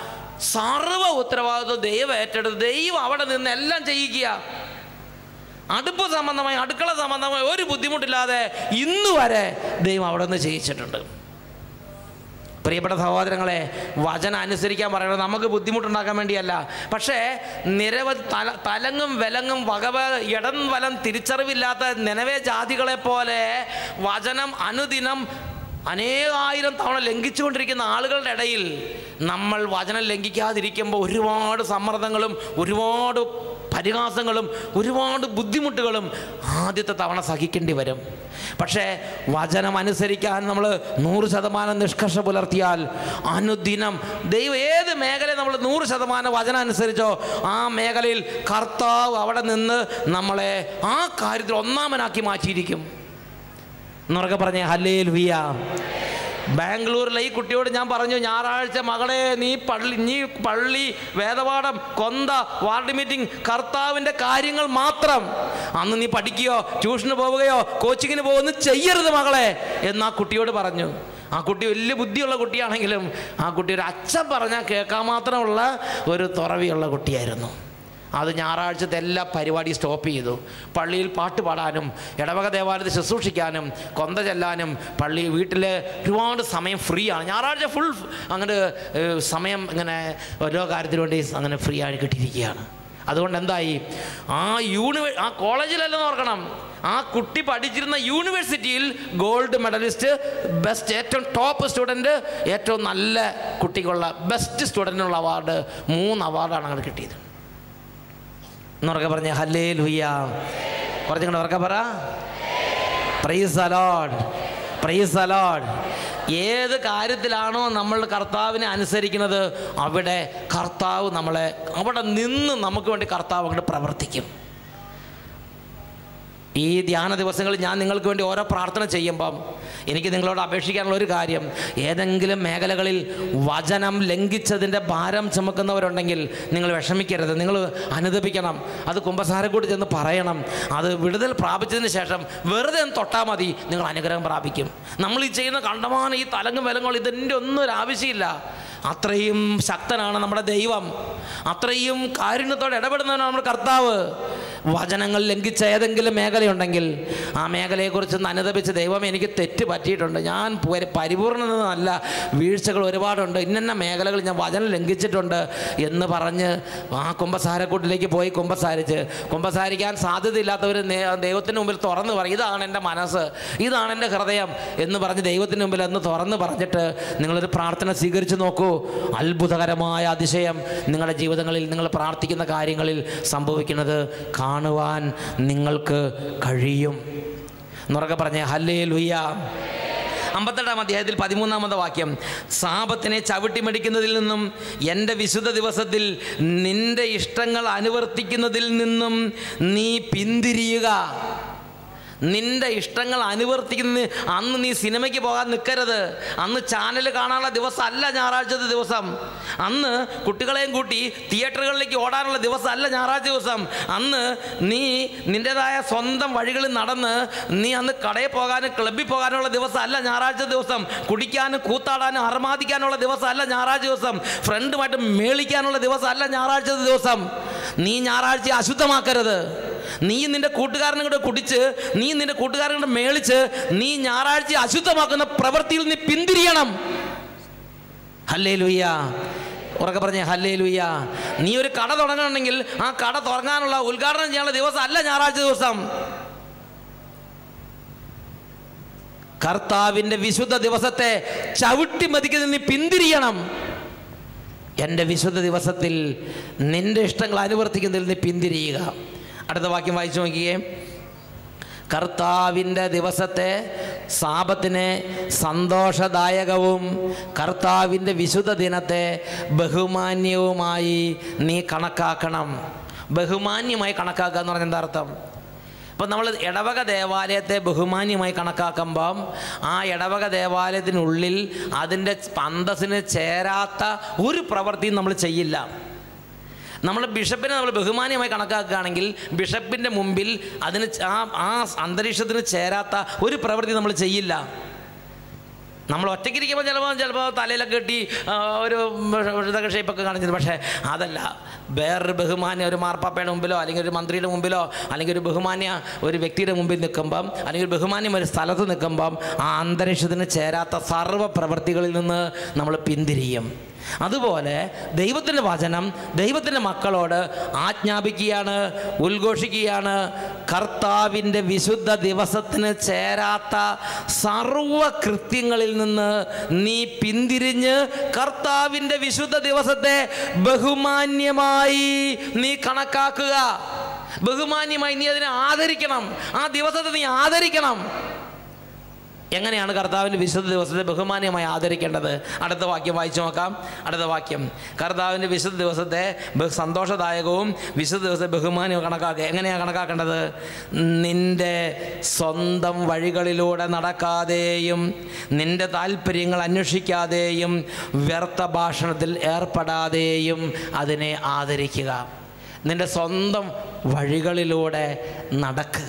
സർവ ഉത്തരവാദിത്വം ദൈവം ഏറ്റെടുത്ത് ദൈവം അവിടെ നിന്ന് എല്ലാം ചെയ്യിക്കുക അടുപ്പ് സംബന്ധമായി അടുക്കള സംബന്ധമായി ഒരു ബുദ്ധിമുട്ടില്ലാതെ ഇന്ന് വരെ ദൈവം അവിടെ നിന്ന് ചെയ്യിച്ചിട്ടുണ്ട് പ്രിയപ്പെട്ട സഹോദരങ്ങളെ വചനം അനുസരിക്കാൻ പറയുന്നത് നമുക്ക് ബുദ്ധിമുട്ടുണ്ടാക്കാൻ വേണ്ടിയല്ല പക്ഷേ നിരവധി തല തലങ്ങും വിലങ്ങും വകവ ഇടം വലം തിരിച്ചറിവില്ലാത്ത നിലവേ ജാതികളെ പോലെ വചനം അനുദിനം അനേകായിരം തവണ ലംഘിച്ചുകൊണ്ടിരിക്കുന്ന ആളുകളുടെ ഇടയിൽ നമ്മൾ വചനം ലംഘിക്കാതിരിക്കുമ്പോൾ ഒരുപാട് സമ്മർദ്ദങ്ങളും ഒരുപാട് പരിഹാസങ്ങളും ഒരുപാട് ബുദ്ധിമുട്ടുകളും ആദ്യത്തെ തവണ സഹിക്കേണ്ടി വരും പക്ഷേ വചനം അനുസരിക്കാൻ നമ്മൾ നൂറ് ശതമാനം നിഷ്കർഷ പുലർത്തിയാൽ അനുദിനം ദൈവം ഏത് മേഖലയിൽ നമ്മൾ നൂറ് ശതമാനം വചനം അനുസരിച്ചോ ആ മേഖലയിൽ കർത്താവ് അവിടെ നിന്ന് നമ്മളെ ആ കാര്യത്തിൽ ഒന്നാമനാക്കി മാറ്റിയിരിക്കും എന്നുറക്കെ പറഞ്ഞേ ഹല്ലേൽ വിയ ബാംഗ്ലൂരിലെ ഈ കുട്ടിയോട് ഞാൻ പറഞ്ഞു ഞായറാഴ്ച മകളെ നീ പള്ളി നീ പള്ളി വേദപാഠം കൊന്ത വാർഡ് മീറ്റിംഗ് കർത്താവിൻ്റെ കാര്യങ്ങൾ മാത്രം അന്ന് നീ പഠിക്കുകയോ ട്യൂഷന് പോവുകയോ കോച്ചിങ്ങിന് പോകുന്നു ചെയ്യരുത് മകളെ എന്ന് ആ കുട്ടിയോട് പറഞ്ഞു ആ കുട്ടി വലിയ ബുദ്ധിയുള്ള കുട്ടിയാണെങ്കിലും ആ കുട്ടി ഒരു അച്ഛൻ പറഞ്ഞാൽ കേൾക്കാൻ മാത്രമുള്ള ഒരു തുറവിയുള്ള കുട്ടിയായിരുന്നു അത് ഞായറാഴ്ചത്തെ എല്ലാ പരിപാടിയും സ്റ്റോപ്പ് ചെയ്തു പള്ളിയിൽ പാട്ട് പാടാനും ഇടവക ദേവാലയത്തിൽ ശുശ്രൂഷിക്കാനും കൊന്ത ചെല്ലാനും പള്ളി വീട്ടിൽ ഒരുപാട് സമയം ഫ്രീ ആണ് ഞായറാഴ്ച ഫുൾ അങ്ങനെ ഏഹ്, സമയം ഇങ്ങനെ ഓരോ കാര്യത്തിന് വേണ്ടി അങ്ങനെ ഫ്രീ ആയി കിട്ടിയിരിക്കുകയാണ് അതുകൊണ്ട് എന്തായി ആ യൂണിവേ ആ കോളേജിലല്ലെന്ന് ഓർക്കണം ആ കുട്ടി പഠിച്ചിരുന്ന യൂണിവേഴ്സിറ്റിയിൽ ഗോൾഡ് മെഡലിസ്റ്റ് ബെസ്റ്റ് ഏറ്റവും ടോപ്പ് സ്റ്റുഡൻറ്റ് ഏറ്റവും നല്ല കുട്ടിക്കുള്ള ബെസ്റ്റ് സ്റ്റുഡൻറ്റിനുള്ള അവാർഡ് മൂന്ന് അവാർഡാണ് അങ്ങനെ കിട്ടിയത് എന്നുറക്കെ പറഞ്ഞ ഹല്ലേ ലുയ്യ കുറച്ചും കൂടെ ഉറക്കെ പറ പ്രൈസ് അലോഡ് പ്രൈസ് അലോഡ് ഏത് കാര്യത്തിലാണോ നമ്മൾ കർത്താവിനെ അനുസരിക്കുന്നത് അവിടെ കർത്താവ് നമ്മളെ അവിടെ നിന്ന് നമുക്ക് വേണ്ടി കർത്താവ് അങ്ങോട്ട് പ്രവർത്തിക്കും ഈ ധ്യാന ദിവസങ്ങളിൽ ഞാൻ നിങ്ങൾക്ക് വേണ്ടി ഓരോ പ്രാർത്ഥന ചെയ്യുമ്പം എനിക്ക് നിങ്ങളോട് അപേക്ഷിക്കാനുള്ള ഒരു കാര്യം ഏതെങ്കിലും മേഖലകളിൽ വചനം ലംഘിച്ചതിൻ്റെ ഭാരം ചുമക്കുന്നവരുണ്ടെങ്കിൽ നിങ്ങൾ വിഷമിക്കരുത് നിങ്ങൾ അനുദപിക്കണം അത് കുമ്പസാരക്കൂടി ചെന്ന് പറയണം അത് വിടുതൽ പ്രാപിച്ചതിന് ശേഷം വെറുതെ ഒന്ന് തൊട്ടാൽ മതി നിങ്ങൾ അനുഗ്രഹം പ്രാപിക്കും നമ്മൾ ഈ ചെയ്യുന്ന കണ്ടമാനം ഈ തലങ്ങും വിലങ്ങളും ഇതിൻ്റെ ഒന്നും ഒരു ആവശ്യമില്ല അത്രയും ശക്തനാണ് നമ്മുടെ ദൈവം അത്രയും കാരുണ്യത്തോടെ ഇടപെടുന്നവനാണ് നമ്മുടെ കർത്താവ് വചനങ്ങൾ ലംഘിച്ച ഏതെങ്കിലും മേഖലയുണ്ടെങ്കിൽ ആ മേഖലയെക്കുറിച്ച് ഒന്ന് അനുദപിച്ച് ദൈവം എനിക്ക് തെറ്റ് പറ്റിയിട്ടുണ്ട് ഞാൻ പരി- പരിപൂർണനല്ല വീഴ്ചകൾ ഒരുപാടുണ്ട് ഇന്ന മേഖലകൾ ഞാൻ വചനം ലംഘിച്ചിട്ടുണ്ട് എന്ന് പറഞ്ഞ് ആ കുമ്പസാരക്കൂട്ടിലേക്ക് പോയി കുമ്പസാരിച്ച് കുമ്പസാരിക്കാൻ സാധ്യതയില്ലാത്തവർ ദൈവത്തിന് മുമ്പിൽ തുറന്ന് പറയും ഇതാണ് എൻ്റെ മനസ്സ് ഇതാണ് എൻ്റെ ഹൃദയം എന്ന് പറഞ്ഞ് ദൈവത്തിന് മുമ്പിൽ എന്ന് തുറന്ന് പറഞ്ഞിട്ട് നിങ്ങളൊരു പ്രാർത്ഥന സ്വീകരിച്ച് നോക്കൂ അത്ഭുതകരമായ അതിശയം നിങ്ങളുടെ ജീവിതങ്ങളിൽ നിങ്ങൾ പ്രാർത്ഥിക്കുന്ന കാര്യങ്ങളിൽ സംഭവിക്കുന്നത് കാണുവാൻ നിങ്ങൾക്ക് കഴിയും എന്നുറക്കെ പറഞ്ഞേ ഹല്ലേ ലുയ്യ അമ്പത്തെട്ടാം അധ്യായത്തിൽ പതിമൂന്നാമത്തെ വാക്യം സാപത്തിനെ ചവിട്ടിമടിക്കുന്നതിൽ നിന്നും എൻ്റെ വിശുദ്ധ ദിവസത്തിൽ നിന്റെ ഇഷ്ടങ്ങൾ അനുവർത്തിക്കുന്നതിൽ നിന്നും നീ പിന്തിരിയുക നിന്റെ ഇഷ്ടങ്ങൾ അനുവർത്തിക്കുന്ന അന്ന് നീ സിനിമയ്ക്ക് പോകാൻ നിൽക്കരുത് അന്ന് ചാനൽ കാണാനുള്ള ദിവസം അല്ല ഞായറാഴ്ചത്തെ ദിവസം അന്ന് കുട്ടികളെയും കൂട്ടി തിയേറ്ററുകളിലേക്ക് ഓടാനുള്ള ദിവസം അല്ല ഞായറാഴ്ച ദിവസം അന്ന് നീ നിൻ്റെതായ സ്വന്തം വഴികളിൽ നടന്ന് നീ അന്ന് കടയിൽ പോകാനും ക്ലബ്ബിൽ പോകാനുള്ള ദിവസം അല്ല ഞായറാഴ്ച ദിവസം കുടിക്കാനും കൂത്താടാനും അർമാദിക്കാനുള്ള ദിവസം അല്ല ഞായറാഴ്ച ദിവസം ഫ്രണ്ടുമായിട്ട് മേളിക്കാനുള്ള ദിവസം അല്ല ഞായറാഴ്ച ദിവസം നീ ഞായറാഴ്ച അശുദ്ധമാക്കരുത് നീ നിന്റെ കൂട്ടുകാരനും കൂടെ കുടിച്ച് നീ നിന്റെ കൂട്ടുകാരനും കൂടെ മേളിച്ച് നീ ഞായറാഴ്ച അശുദ്ധമാക്കുന്ന പ്രവൃത്തിയിൽ നീ പിന്തിരിയണം ഹല്ലേ ലുയ്യ ഉറക്കെ പറഞ്ഞേ ഹല്ലേ ലുയ്യ നീ ഒരു കട തുടങ്ങണമെങ്കിൽ ആ കട തുടങ്ങാനുള്ള ഉദ്ഘാടനം ചെയ്യാനുള്ള ദിവസം അല്ല ഞായറാഴ്ച ദിവസം കർത്താവിൻ്റെ വിശുദ്ധ ദിവസത്തെ ചവിട്ടി മതിക്കുന്നതിൽ നീ പിന്തിരിയണം എൻ്റെ വിശുദ്ധ ദിവസത്തിൽ നിന്റെ ഇഷ്ടങ്ങൾ അനുവർത്തിക്കുന്നതിൽ നീ പിന്തിരിയുക അടുത്ത വാക്യം വായിച്ചു നോക്കിയേ കർത്താവിൻ്റെ ദിവസത്തെ സാപത്തിനെ സന്തോഷദായകവും കർത്താവിൻ്റെ വിശുദ്ധ ദിനത്തെ ബഹുമാന്യവുമായി നീ കണക്കാക്കണം ബഹുമാന്യമായി കണക്കാക്കുക എന്ന് പറഞ്ഞാൽ എന്താ അർത്ഥം ഇപ്പം നമ്മൾ ഇടവക ദേവാലയത്തെ ബഹുമാന്യമായി കണക്കാക്കുമ്പം ആ ഇടവക ദേവാലയത്തിനുള്ളിൽ അതിൻ്റെ അന്തസ്സിന് ചേരാത്ത ഒരു പ്രവൃത്തിയും നമ്മൾ ചെയ്യില്ല നമ്മൾ ബിഷപ്പിനെ നമ്മൾ ബഹുമാന്യമായി കണക്കാക്കുകയാണെങ്കിൽ ബിഷപ്പിൻ്റെ മുമ്പിൽ അതിന് ച- ആ ആ അന്തരീക്ഷത്തിന് ചേരാത്ത ഒരു പ്രവൃത്തി നമ്മൾ ചെയ്യില്ല നമ്മൾ ഒറ്റയ്ക്കിരിക്കുമ്പോൾ ചിലപ്പോൾ ചിലപ്പോൾ തലയിലൊക്കെ കെട്ടി ആ, ഒരു ഇതൊക്കെ ഷേപ്പൊക്കെ കാണിച്ചത് പക്ഷേ അതല്ല വേറൊരു ബഹുമാന്യ ഒരു മാർപ്പാപ്പയുടെ മുമ്പിലോ അല്ലെങ്കിൽ ഒരു മന്ത്രിയുടെ മുമ്പിലോ അല്ലെങ്കിൽ ഒരു ബഹുമാന്യ ഒരു വ്യക്തിയുടെ മുമ്പിൽ നിൽക്കുമ്പം അല്ലെങ്കിൽ ഒരു ബഹുമാന്യം ഒരു സ്ഥലത്ത് നിൽക്കുമ്പം ആ അന്തരീക്ഷത്തിന് ചേരാത്ത സർവ്വ പ്രവൃത്തികളിൽ നിന്ന് നമ്മൾ പിന്തിരിയും അതുപോലെ ദൈവത്തിൻ്റെ വചനം ദൈവത്തിൻ്റെ മക്കളോട് ആജ്ഞാപിക്കുകയാണ് ഉദ്ഘോഷിക്കുകയാണ് കർത്താവിൻ്റെ വിശുദ്ധ ദിവസത്തിന് ചേരാത്ത സർവ കൃത്യങ്ങളിൽ നിന്ന് നീ പിന്തിരിഞ്ഞ് കർത്താവിൻ്റെ വിശുദ്ധ ദിവസത്തെ ബഹുമാന്യമായി നീ കണക്കാക്കുക ബഹുമാന്യമായി നീ അതിനെ ആദരിക്കണം ആ ദിവസത്തെ നീ ആദരിക്കണം എങ്ങനെയാണ് കർത്താവിൻ്റെ വിശുദ്ധ ദിവസത്തെ ബഹുമാന്യമായി ആദരിക്കേണ്ടത് അടുത്ത വാക്യം വായിച്ചു നോക്കാം അടുത്ത വാക്യം കർത്താവിൻ്റെ വിശുദ്ധ ദിവസത്തെ ബഹു സന്തോഷദായകവും വിശുദ്ധ ദിവസത്തെ ബഹുമാന്യവും കണക്കാക്കുക എങ്ങനെയാണ് കണക്കാക്കേണ്ടത് നിൻ്റെ സ്വന്തം വഴികളിലൂടെ നടക്കാതെയും നിൻ്റെ താല്പര്യങ്ങൾ അന്വേഷിക്കാതെയും വ്യർത്ഥ ഭാഷണത്തിൽ ഏർപ്പെടാതെയും അതിനെ ആദരിക്കുക നിൻ്റെ സ്വന്തം വഴികളിലൂടെ നടക്കുക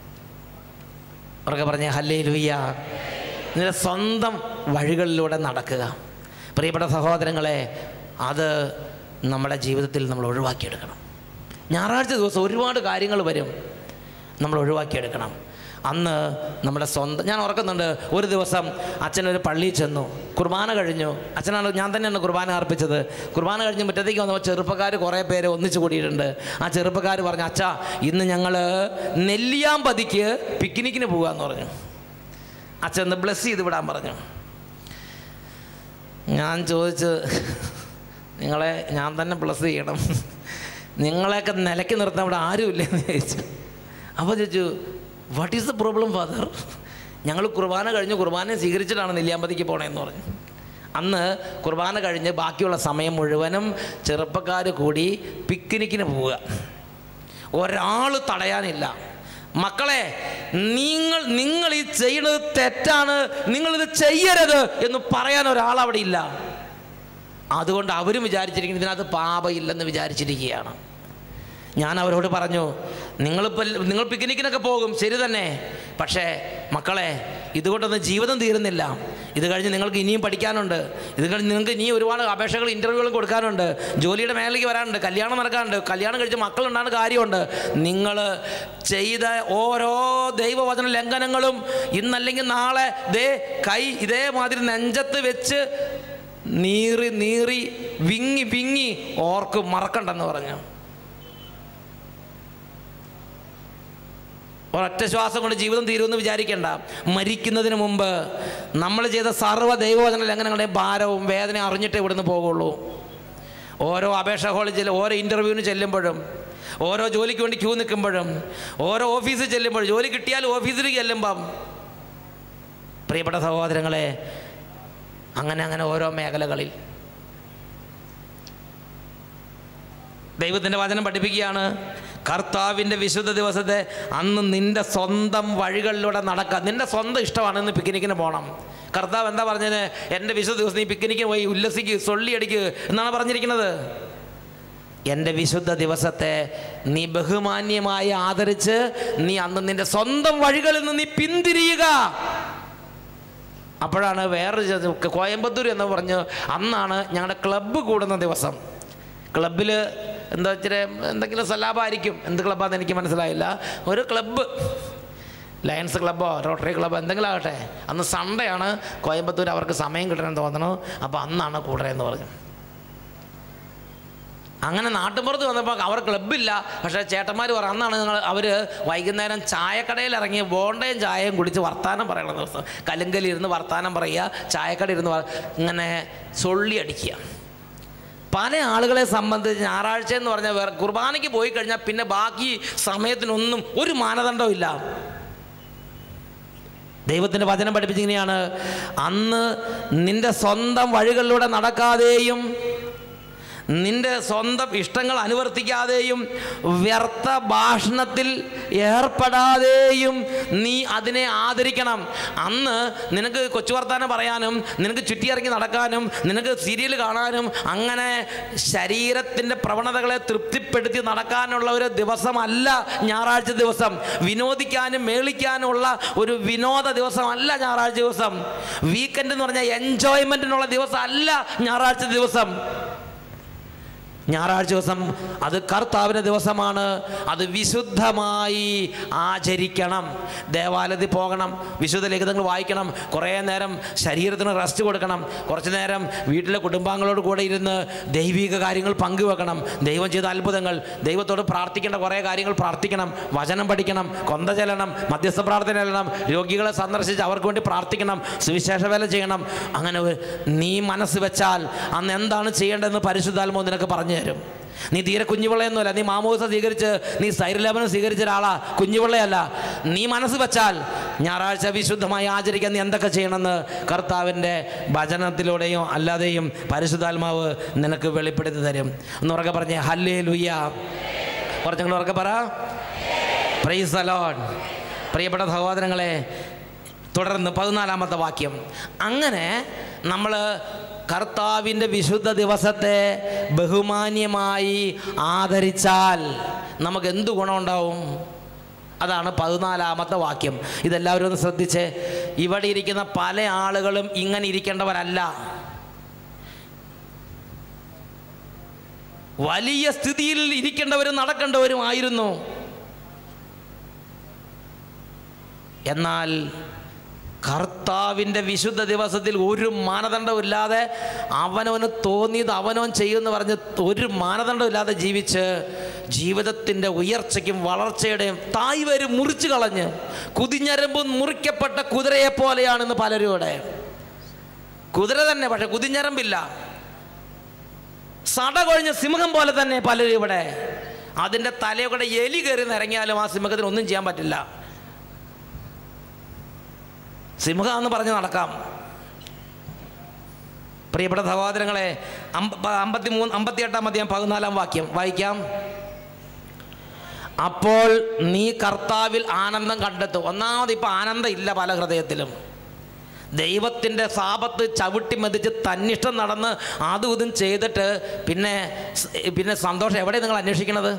അവർക്ക് പറഞ്ഞ ഹല്ലേ ലുയ്യ നിന്റെ സ്വന്തം വഴികളിലൂടെ നടക്കുക പ്രിയപ്പെട്ട സഹോദരങ്ങളെ അത് നമ്മുടെ ജീവിതത്തിൽ നമ്മൾ ഒഴിവാക്കിയെടുക്കണം ഞായറാഴ്ച ദിവസം ഒരുപാട് കാര്യങ്ങൾ വരും നമ്മൾ ഒഴിവാക്കിയെടുക്കണം അന്ന് നമ്മുടെ സ്വന്തം ഞാൻ ഓർക്കുന്നുണ്ട് ഒരു ദിവസം അച്ഛനൊരു പള്ളിയിൽ ചെന്നു കുർബാന കഴിഞ്ഞു അച്ഛനാണ് ഞാൻ തന്നെയാണ് കുർബാന അർപ്പിച്ചത് കുർബാന കഴിഞ്ഞ് മുറ്റത്തേക്ക് വന്നപ്പോൾ ചെറുപ്പക്കാർ കുറേ പേര് ഒന്നിച്ചു കൂടിയിട്ടുണ്ട് ആ ചെറുപ്പക്കാർ പറഞ്ഞു അച്ഛാ ഇന്ന് ഞങ്ങൾ നെല്ലിയാമ്പതിക്ക് പിക്നിക്കിന് പോകാമെന്ന് പറഞ്ഞു അച്ഛൻ ഒന്ന് ബ്ലെസ് ചെയ്ത് വിടാൻ പറഞ്ഞു ഞാൻ ചോദിച്ചു നിങ്ങളെ ഞാൻ തന്നെ ബ്ലസ് ചെയ്യണം നിങ്ങളെയൊക്കെ നിലയ്ക്ക് നിർത്താൻ ഇവിടെ ആരുമില്ലെന്ന് ചോദിച്ചു അപ്പോൾ ചോദിച്ചു what is the problem father ഞങ്ങൾ കുർബാന കഴിഞ്ഞ് കുർബാന സ്വീകരിച്ചിട്ടാണ് നെല്ലിയാമ്പതിക്ക് പോണേന്ന് പറഞ്ഞു അന്ന് കുർബാന കഴിഞ്ഞ് ബാക്കിയുള്ള സമയം മുഴുവനും ചെറുപ്പക്കാർ കൂടി പിക്നിക്കിന് പോവുക ഒരാൾ തടയാനില്ല മക്കളെ നിങ്ങൾ നിങ്ങൾ ഈ ചെയ്യുന്നത് തെറ്റാണ് നിങ്ങളിത് ചെയ്യരുത് എന്ന് പറയാൻ ഒരാൾ അവിടെ ഇല്ല അതുകൊണ്ട് അവരും വിചാരിച്ചിരിക്കുന്നത് ഇതിനകത്ത് പാപമില്ലെന്ന് വിചാരിച്ചിരിക്കുകയാണ് ഞാൻ അവരോട് പറഞ്ഞു നിങ്ങളിപ്പോൾ നിങ്ങൾ പിക്നിക്കിനൊക്കെ പോകും ശരി തന്നെ പക്ഷേ മക്കളെ ഇതുകൊണ്ടൊന്നും ജീവിതം തീരുന്നില്ല ഇത് കഴിഞ്ഞ് നിങ്ങൾക്ക് ഇനിയും പഠിക്കാനുണ്ട് ഇത് കഴിഞ്ഞ് നിങ്ങൾക്ക് ഇനിയും ഒരുപാട് അപേക്ഷകൾ ഇൻ്റർവ്യൂകളും കൊടുക്കാനുണ്ട് ജോലിയുടെ മേഖലയ്ക്ക് വരാനുണ്ട് കല്യാണം നടക്കാനുണ്ട് കല്യാണം കഴിച്ച് മക്കളുണ്ടാകുന്ന കാര്യമുണ്ട് നിങ്ങൾ ചെയ്ത ഓരോ ദൈവവചന ലംഘനങ്ങളും ഇന്നല്ലെങ്കിൽ നാളെ ദേ കൈ ഇതേമാതിരി നെഞ്ചത്ത് വെച്ച് നീറി നീറി വിങ്ങി വിങ്ങി ഓർക്ക് മറക്കണ്ടെന്ന് പറഞ്ഞു ഒരൊറ്റ ശ്വാസം കൊണ്ട് ജീവിതം തീരുമെന്ന് വിചാരിക്കേണ്ട മരിക്കുന്നതിന് മുമ്പ് നമ്മൾ ചെയ്ത സർവ്വ ദൈവവചന ലംഘനങ്ങളുടെ ഭാരവും വേദന അറിഞ്ഞിട്ടേ ഇവിടുന്ന് പോകുള്ളൂ ഓരോ അപേക്ഷ ഹോളിൽ ചെല്ലും ഓരോ ഇൻ്റർവ്യൂവിന് ചെല്ലുമ്പോഴും ഓരോ ജോലിക്ക് വേണ്ടി ക്യൂ നിൽക്കുമ്പോഴും ഓരോ ഓഫീസിൽ ചെല്ലുമ്പോഴും ജോലി കിട്ടിയാൽ ഓഫീസിൽ ചെല്ലുമ്പം പ്രിയപ്പെട്ട സഹോദരങ്ങളെ അങ്ങനെ അങ്ങനെ ഓരോ മേഖലകളിൽ ദൈവത്തിൻ്റെ വചനം പഠിപ്പിക്കുകയാണ് കർത്താവിൻ്റെ വിശുദ്ധ ദിവസത്തെ അന്ന് നിൻ്റെ സ്വന്തം വഴികളിലൂടെ നടക്കുക നിൻ്റെ സ്വന്തം ഇഷ്ടമാണ് ഇന്ന് പിക്നിക്കിന് പോകണം കർത്താവ് എന്താ പറഞ്ഞത് എൻ്റെ വിശുദ്ധ ദിവസം നീ പിക്നിക്കിന് പോയി ഉല്ലസിക്ക് സൊള്ളിയടിക്ക് എന്നാണ് പറഞ്ഞിരിക്കുന്നത് എൻ്റെ വിശുദ്ധ ദിവസത്തെ നീ ബഹുമാന്യമായി ആദരിച്ച് നീ അന്ന് നിൻ്റെ സ്വന്തം വഴികളിൽ നിന്ന് നീ പിന്തിരിയുക അപ്പോഴാണ് വേറൊരു ചെ- കോയമ്പത്തൂർ എന്ന് പറഞ്ഞ് അന്നാണ് ഞങ്ങളുടെ ക്ലബ്ബ് കൂടുന്ന ദിവസം ക്ലബിൽ എന്താ വെച്ചാൽ എന്തെങ്കിലും സലാപായിരിക്കും എന്ത് ക്ലബ്ബാന്ന് എനിക്ക് മനസ്സിലായില്ല ഒരു ക്ലബ്ബ് ലയൺസ് ക്ലബ്ബോ റോട്ടറി ക്ലബ്ബോ എന്തെങ്കിലും ആകട്ടെ അന്ന് സൺഡേ ആണ് കോയമ്പത്തൂർ അവർക്ക് സമയം കിട്ടണമെന്ന് തോന്നണു അപ്പോൾ അന്നാണ് കൂടരെന്ന് പറഞ്ഞു അങ്ങനെ നാട്ടുമ്പുറത്ത് വന്നപ്പോൾ അവർ ക്ലബ്ബില്ല പക്ഷേ ചേട്ടന്മാർ പറഞ്ഞു അന്നാണ് നിങ്ങൾ അവർ വൈകുന്നേരം ചായക്കടയിൽ ഇറങ്ങി ബോണ്ടയും ചായയും കുടിച്ച് വർത്താനം പറയണ ദിവസം കലുങ്കലിൽ ഇരുന്ന് വർത്താനം പറയുക ചായക്കട ഇരുന്ന് വ- ഇങ്ങനെ സൊള്ളി അടിക്കുക പല ആളുകളെ സംബന്ധിച്ച് ഞായറാഴ്ച എന്ന് പറഞ്ഞാൽ വേറെ കുർബാനയ്ക്ക് പോയി കഴിഞ്ഞാൽ പിന്നെ ബാക്കി സമയത്തിനൊന്നും ഒരു മാനദണ്ഡവും ഇല്ല ദൈവത്തിൻ്റെ വചനം പഠിപ്പിച്ചിങ്ങനെയാണ് അന്ന് നിന്റെ സ്വന്തം വഴികളിലൂടെ നടക്കാതെയും നിന്റെ സ്വന്തം ഇഷ്ടങ്ങൾ അനുവർത്തിക്കാതെയും വ്യർത്ഥ ഭാഷണത്തിൽ ഏർപ്പെടാതെയും നീ അതിനെ ആദരിക്കണം അന്ന് നിനക്ക് കൊച്ചു വർത്താനം പറയാനും നിനക്ക് ചുറ്റിയിറങ്ങി നടക്കാനും നിനക്ക് സീരിയൽ കാണാനും അങ്ങനെ ശരീരത്തിൻ്റെ പ്രവണതകളെ തൃപ്തിപ്പെടുത്തി നടക്കാനുള്ള ഒരു ദിവസമല്ല ഞായറാഴ്ച ദിവസം വിനോദിക്കാനും മേളിക്കാനുമുള്ള ഒരു വിനോദ ദിവസമല്ല ഞായറാഴ്ച ദിവസം വീക്കെൻഡ് എന്ന് പറഞ്ഞാൽ എൻജോയ്മെൻറ്റിനുള്ള ദിവസം അല്ല ഞായറാഴ്ച ദിവസം ഞായറാഴ്ച ദിവസം അത് കർത്താവിൻ്റെ ദിവസമാണ് അത് വിശുദ്ധമായി ആചരിക്കണം ദേവാലയത്തിൽ പോകണം വിശുദ്ധ ലിഖിതങ്ങൾ വായിക്കണം കുറേ നേരം ശരീരത്തിന് റെസ്റ്റ് കൊടുക്കണം കുറച്ച് നേരം വീട്ടിലെ കുടുംബാംഗങ്ങളോട് കൂടെ ഇരുന്ന് ദൈവിക കാര്യങ്ങൾ പങ്കുവെക്കണം ദൈവം ചെയ്ത അത്ഭുതങ്ങൾ ദൈവത്തോട് പ്രാർത്ഥിക്കേണ്ട കുറേ കാര്യങ്ങൾ പ്രാർത്ഥിക്കണം വചനം പഠിക്കണം കൊന്ത ചെല്ലണം മധ്യസ്ഥ പ്രാർത്ഥന ചെല്ലണം രോഗികളെ സന്ദർശിച്ച് അവർക്ക് വേണ്ടി പ്രാർത്ഥിക്കണം സുവിശേഷ വേല ചെയ്യണം അങ്ങനെ ഒരു- നീ മനസ്സ് വെച്ചാൽ അന്ന് എന്താണ് ചെയ്യേണ്ടതെന്ന് പരിശുദ്ധാത്മോ നിനക്ക് പറഞ്ഞു തരും നീ തീരെ കുഞ്ഞുപിള്ളയൊന്നുമല്ല നീ മാമോസ സ്വീകരിച്ച് നീ സൈരലേപനം സ്വീകരിച്ച ഒരാളാ കുഞ്ഞുപിള്ളയല്ല നീ മനസ്സ് വെച്ചാൽ ഞായറാഴ്ച വിശുദ്ധമായി ആചരിക്കാൻ നീ എന്തൊക്കെ ചെയ്യണമെന്ന് കർത്താവിൻ്റെ ഭജനത്തിലൂടെയും അല്ലാതെയും പരിശുദ്ധാത്മാവ് നിനക്ക് വെളിപ്പെടുത്തി തരും എന്ന് ഉറക്കെ പറഞ്ഞേ ഹല്ലേ ലുയ്യ കുറച്ചുകൂടെ ഉറക്കെ പറ പ്രൈസ് അലോൺ പ്രിയപ്പെട്ട സഹോദരങ്ങളെ തുടർന്ന് പതിനാലാമത്തെ വാക്യം അങ്ങനെ നമ്മൾ കർത്താവിൻ്റെ വിശുദ്ധ ദിവസത്തെ ബഹുമാന്യമായി ആദരിച്ചാൽ നമുക്ക് എന്ത് ഗുണമുണ്ടാവും അതാണ് പതിനാലാമത്തെ വാക്യം ഇതെല്ലാവരും ഒന്ന് ശ്രദ്ധിച്ച് ഇവിടെ ഇരിക്കുന്ന പല ആളുകളും ഇങ്ങനെ ഇരിക്കേണ്ടവരല്ല വലിയ സ്ഥിതിയിൽ ഇരിക്കേണ്ടവരും നടക്കേണ്ടവരുമായിരുന്നു എന്നാൽ കർത്താവിൻ്റെ വിശുദ്ധ ദിവസത്തിൽ ഒരു മാനദണ്ഡമില്ലാതെ അവനവന് തോന്നിയത് അവനവൻ ചെയ്യുമെന്ന് പറഞ്ഞ് ഒരു മാനദണ്ഡമില്ലാതെ ജീവിച്ച് ജീവിതത്തിൻ്റെ ഉയർച്ചയ്ക്കും വളർച്ചയുടെയും തായ് വരെ മുറിച്ചു കളഞ്ഞ് കുതിഞ്ഞരമ്പ് മുറിക്കപ്പെട്ട കുതിരയെ പോലെയാണ് ഇന്ന് പലരും ഇവിടെ കുതിര തന്നെ പക്ഷെ കുതിഞ്ഞരമ്പില്ല സട കൊഴിഞ്ഞ സിംഹം പോലെ തന്നെ പലരും ഇവിടെ അതിൻ്റെ തലയൊക്കെ എലി കയറി നിറങ്ങിയാലും ആ സിംഹത്തിന് ഒന്നും ചെയ്യാൻ പറ്റില്ല സിംഹ എന്ന് പറഞ്ഞ് നടക്കാം പ്രിയപ്പെട്ട സഹോദരങ്ങളെ അമ്പത്തി മൂന്ന് അമ്പത്തി എട്ടാം അധ്യായം പതിനാലാം വാക്യം വായിക്കാം അപ്പോൾ നീ കർത്താവിൽ ആനന്ദം കണ്ടെത്തും ഒന്നാമത് ഇപ്പം ആനന്ദം ഇല്ല പല ഹൃദയത്തിലും ദൈവത്തിൻ്റെ സാപത്ത് ചവിട്ടി മെതിച്ച് തന്നിഷ്ടം നടന്ന് അതും ഇതും ചെയ്തിട്ട് പിന്നെ സ്- പിന്നെ സന്തോഷം എവിടെ നിങ്ങൾ അന്വേഷിക്കണത്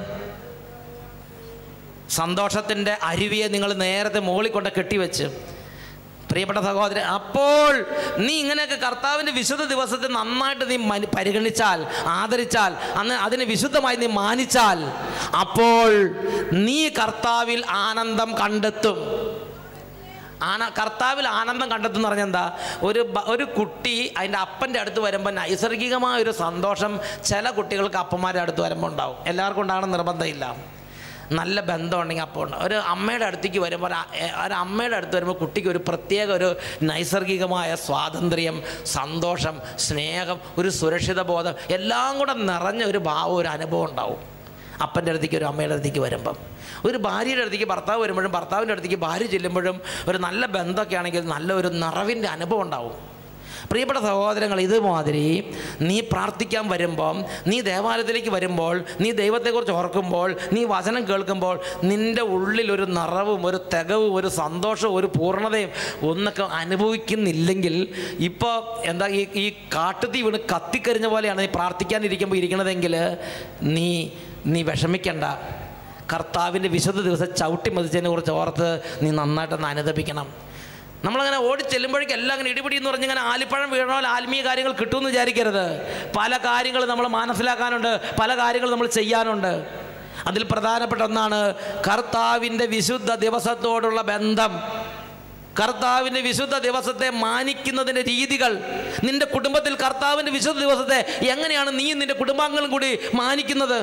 സന്തോഷത്തിൻ്റെ അരുവിയെ നിങ്ങൾ നേരത്തെ മുകളിൽ കൊണ്ട് കെട്ടിവെച്ച് പ്രിയപ്പെട്ട സഹോദരൻ അപ്പോൾ നീ ഇങ്ങനെയൊക്കെ കർത്താവിൻ്റെ വിശുദ്ധ ദിവസത്തെ നന്നായിട്ട് നീ മനി- പരിഗണിച്ചാൽ ആദരിച്ചാൽ അന്ന് അതിനെ വിശുദ്ധമായി നീ മാനിച്ചാൽ അപ്പോൾ നീ കർത്താവിൽ ആനന്ദം കണ്ടെത്തും ആന കർത്താവിൽ ആനന്ദം കണ്ടെത്തും എന്ന് പറഞ്ഞാൽ എന്താ ഒരു ബ- ഒരു കുട്ടി അതിൻ്റെ അപ്പൻ്റെ അടുത്ത് വരുമ്പോൾ നൈസർഗികമായ ഒരു സന്തോഷം ചില കുട്ടികൾക്ക് അപ്പന്മാരുടെ അടുത്ത് വരുമ്പോൾ ഉണ്ടാവും എല്ലാവർക്കും ഉണ്ടാകണം നിർബന്ധമില്ല നല്ല ബന്ധം ഉണ്ടെങ്കിൽ അപ്പോൾ ഉണ്ടാവും ഒരു അമ്മയുടെ അടുത്തേക്ക് വരുമ്പോൾ ഒരു അ- എ- ഒരു അമ്മയുടെ അടുത്ത് വരുമ്പോൾ കുട്ടിക്ക് ഒരു പ്രത്യേക ഒരു നൈസർഗികമായ സ്വാതന്ത്ര്യം സന്തോഷം സ്നേഹം ഒരു സുരക്ഷിത ബോധം എല്ലാം കൂടെ നിറഞ്ഞ ഒരു ഭാവം ഒരു അനുഭവം ഉണ്ടാവും അപ്പൻ്റെ അടുത്തേക്ക് ഒരു അമ്മയുടെ അടുത്തേക്ക് വരുമ്പം ഒരു ഭാര്യയുടെ അടുത്തേക്ക് ഭർത്താവ് വരുമ്പോഴും ഭർത്താവിൻ്റെ അടുത്തേക്ക് ഭാര്യ ചെല്ലുമ്പോഴും ഒരു നല്ല ബന്ധമൊക്കെ ആണെങ്കിൽ നല്ല ഒരു നിറവിൻ്റെ അനുഭവം ഉണ്ടാവും പ്രിയപ്പെട്ട സഹോദരങ്ങൾ ഇതുമാതിരി നീ പ്രാർത്ഥിക്കാൻ വരുമ്പം നീ ദേവാലയത്തിലേക്ക് വരുമ്പോൾ നീ ദൈവത്തെക്കുറിച്ച് ഓർക്കുമ്പോൾ നീ വചനം കേൾക്കുമ്പോൾ നിൻ്റെ ഉള്ളിൽ ഒരു നിറവും ഒരു തികവും ഒരു സന്തോഷവും ഒരു പൂർണ്ണതയും ഒന്നൊക്കെ അനുഭവിക്കുന്നില്ലെങ്കിൽ ഇപ്പോൾ എന്താ ഈ ഈ കാട്ടുതീ വീണ് കത്തിക്കരിഞ്ഞ പോലെയാണ് നീ പ്രാർത്ഥിക്കാനിരിക്കുമ്പോൾ ഇരിക്കണതെങ്കിൽ നീ നീ വിഷമിക്കണ്ട കർത്താവിൻ്റെ വിശുദ്ധ ദിവസം ചവിട്ടി മതിച്ചതിനെ കുറിച്ച് ഓർത്ത് നീ നന്നായിട്ടൊന്ന് അനുദപിക്കണം നമ്മളങ്ങനെ ഓടി ചെല്ലുമ്പോഴേക്കും എല്ലാം അങ്ങനെ ഇടിപിടി എന്ന് പറഞ്ഞ് ഇങ്ങനെ ആലിപ്പഴം വീഴണോ ആത്മീയ കാര്യങ്ങൾ കിട്ടുമെന്ന് വിചാരിക്കരുത് പല കാര്യങ്ങൾ നമ്മൾ മനസ്സിലാക്കാനുണ്ട് പല കാര്യങ്ങൾ നമ്മൾ ചെയ്യാനുണ്ട് അതിൽ പ്രധാനപ്പെട്ട ഒന്നാണ് കർത്താവിൻ്റെ വിശുദ്ധ ദിവസത്തോടുള്ള ബന്ധം കർത്താവിൻ്റെ വിശുദ്ധ ദിവസത്തെ മാനിക്കുന്നതിൻ്റെ രീതികൾ നിന്റെ കുടുംബത്തിൽ കർത്താവിൻ്റെ വിശുദ്ധ ദിവസത്തെ എങ്ങനെയാണ് നീ നിന്റെ കുടുംബാംഗങ്ങളും കൂടി മാനിക്കുന്നത്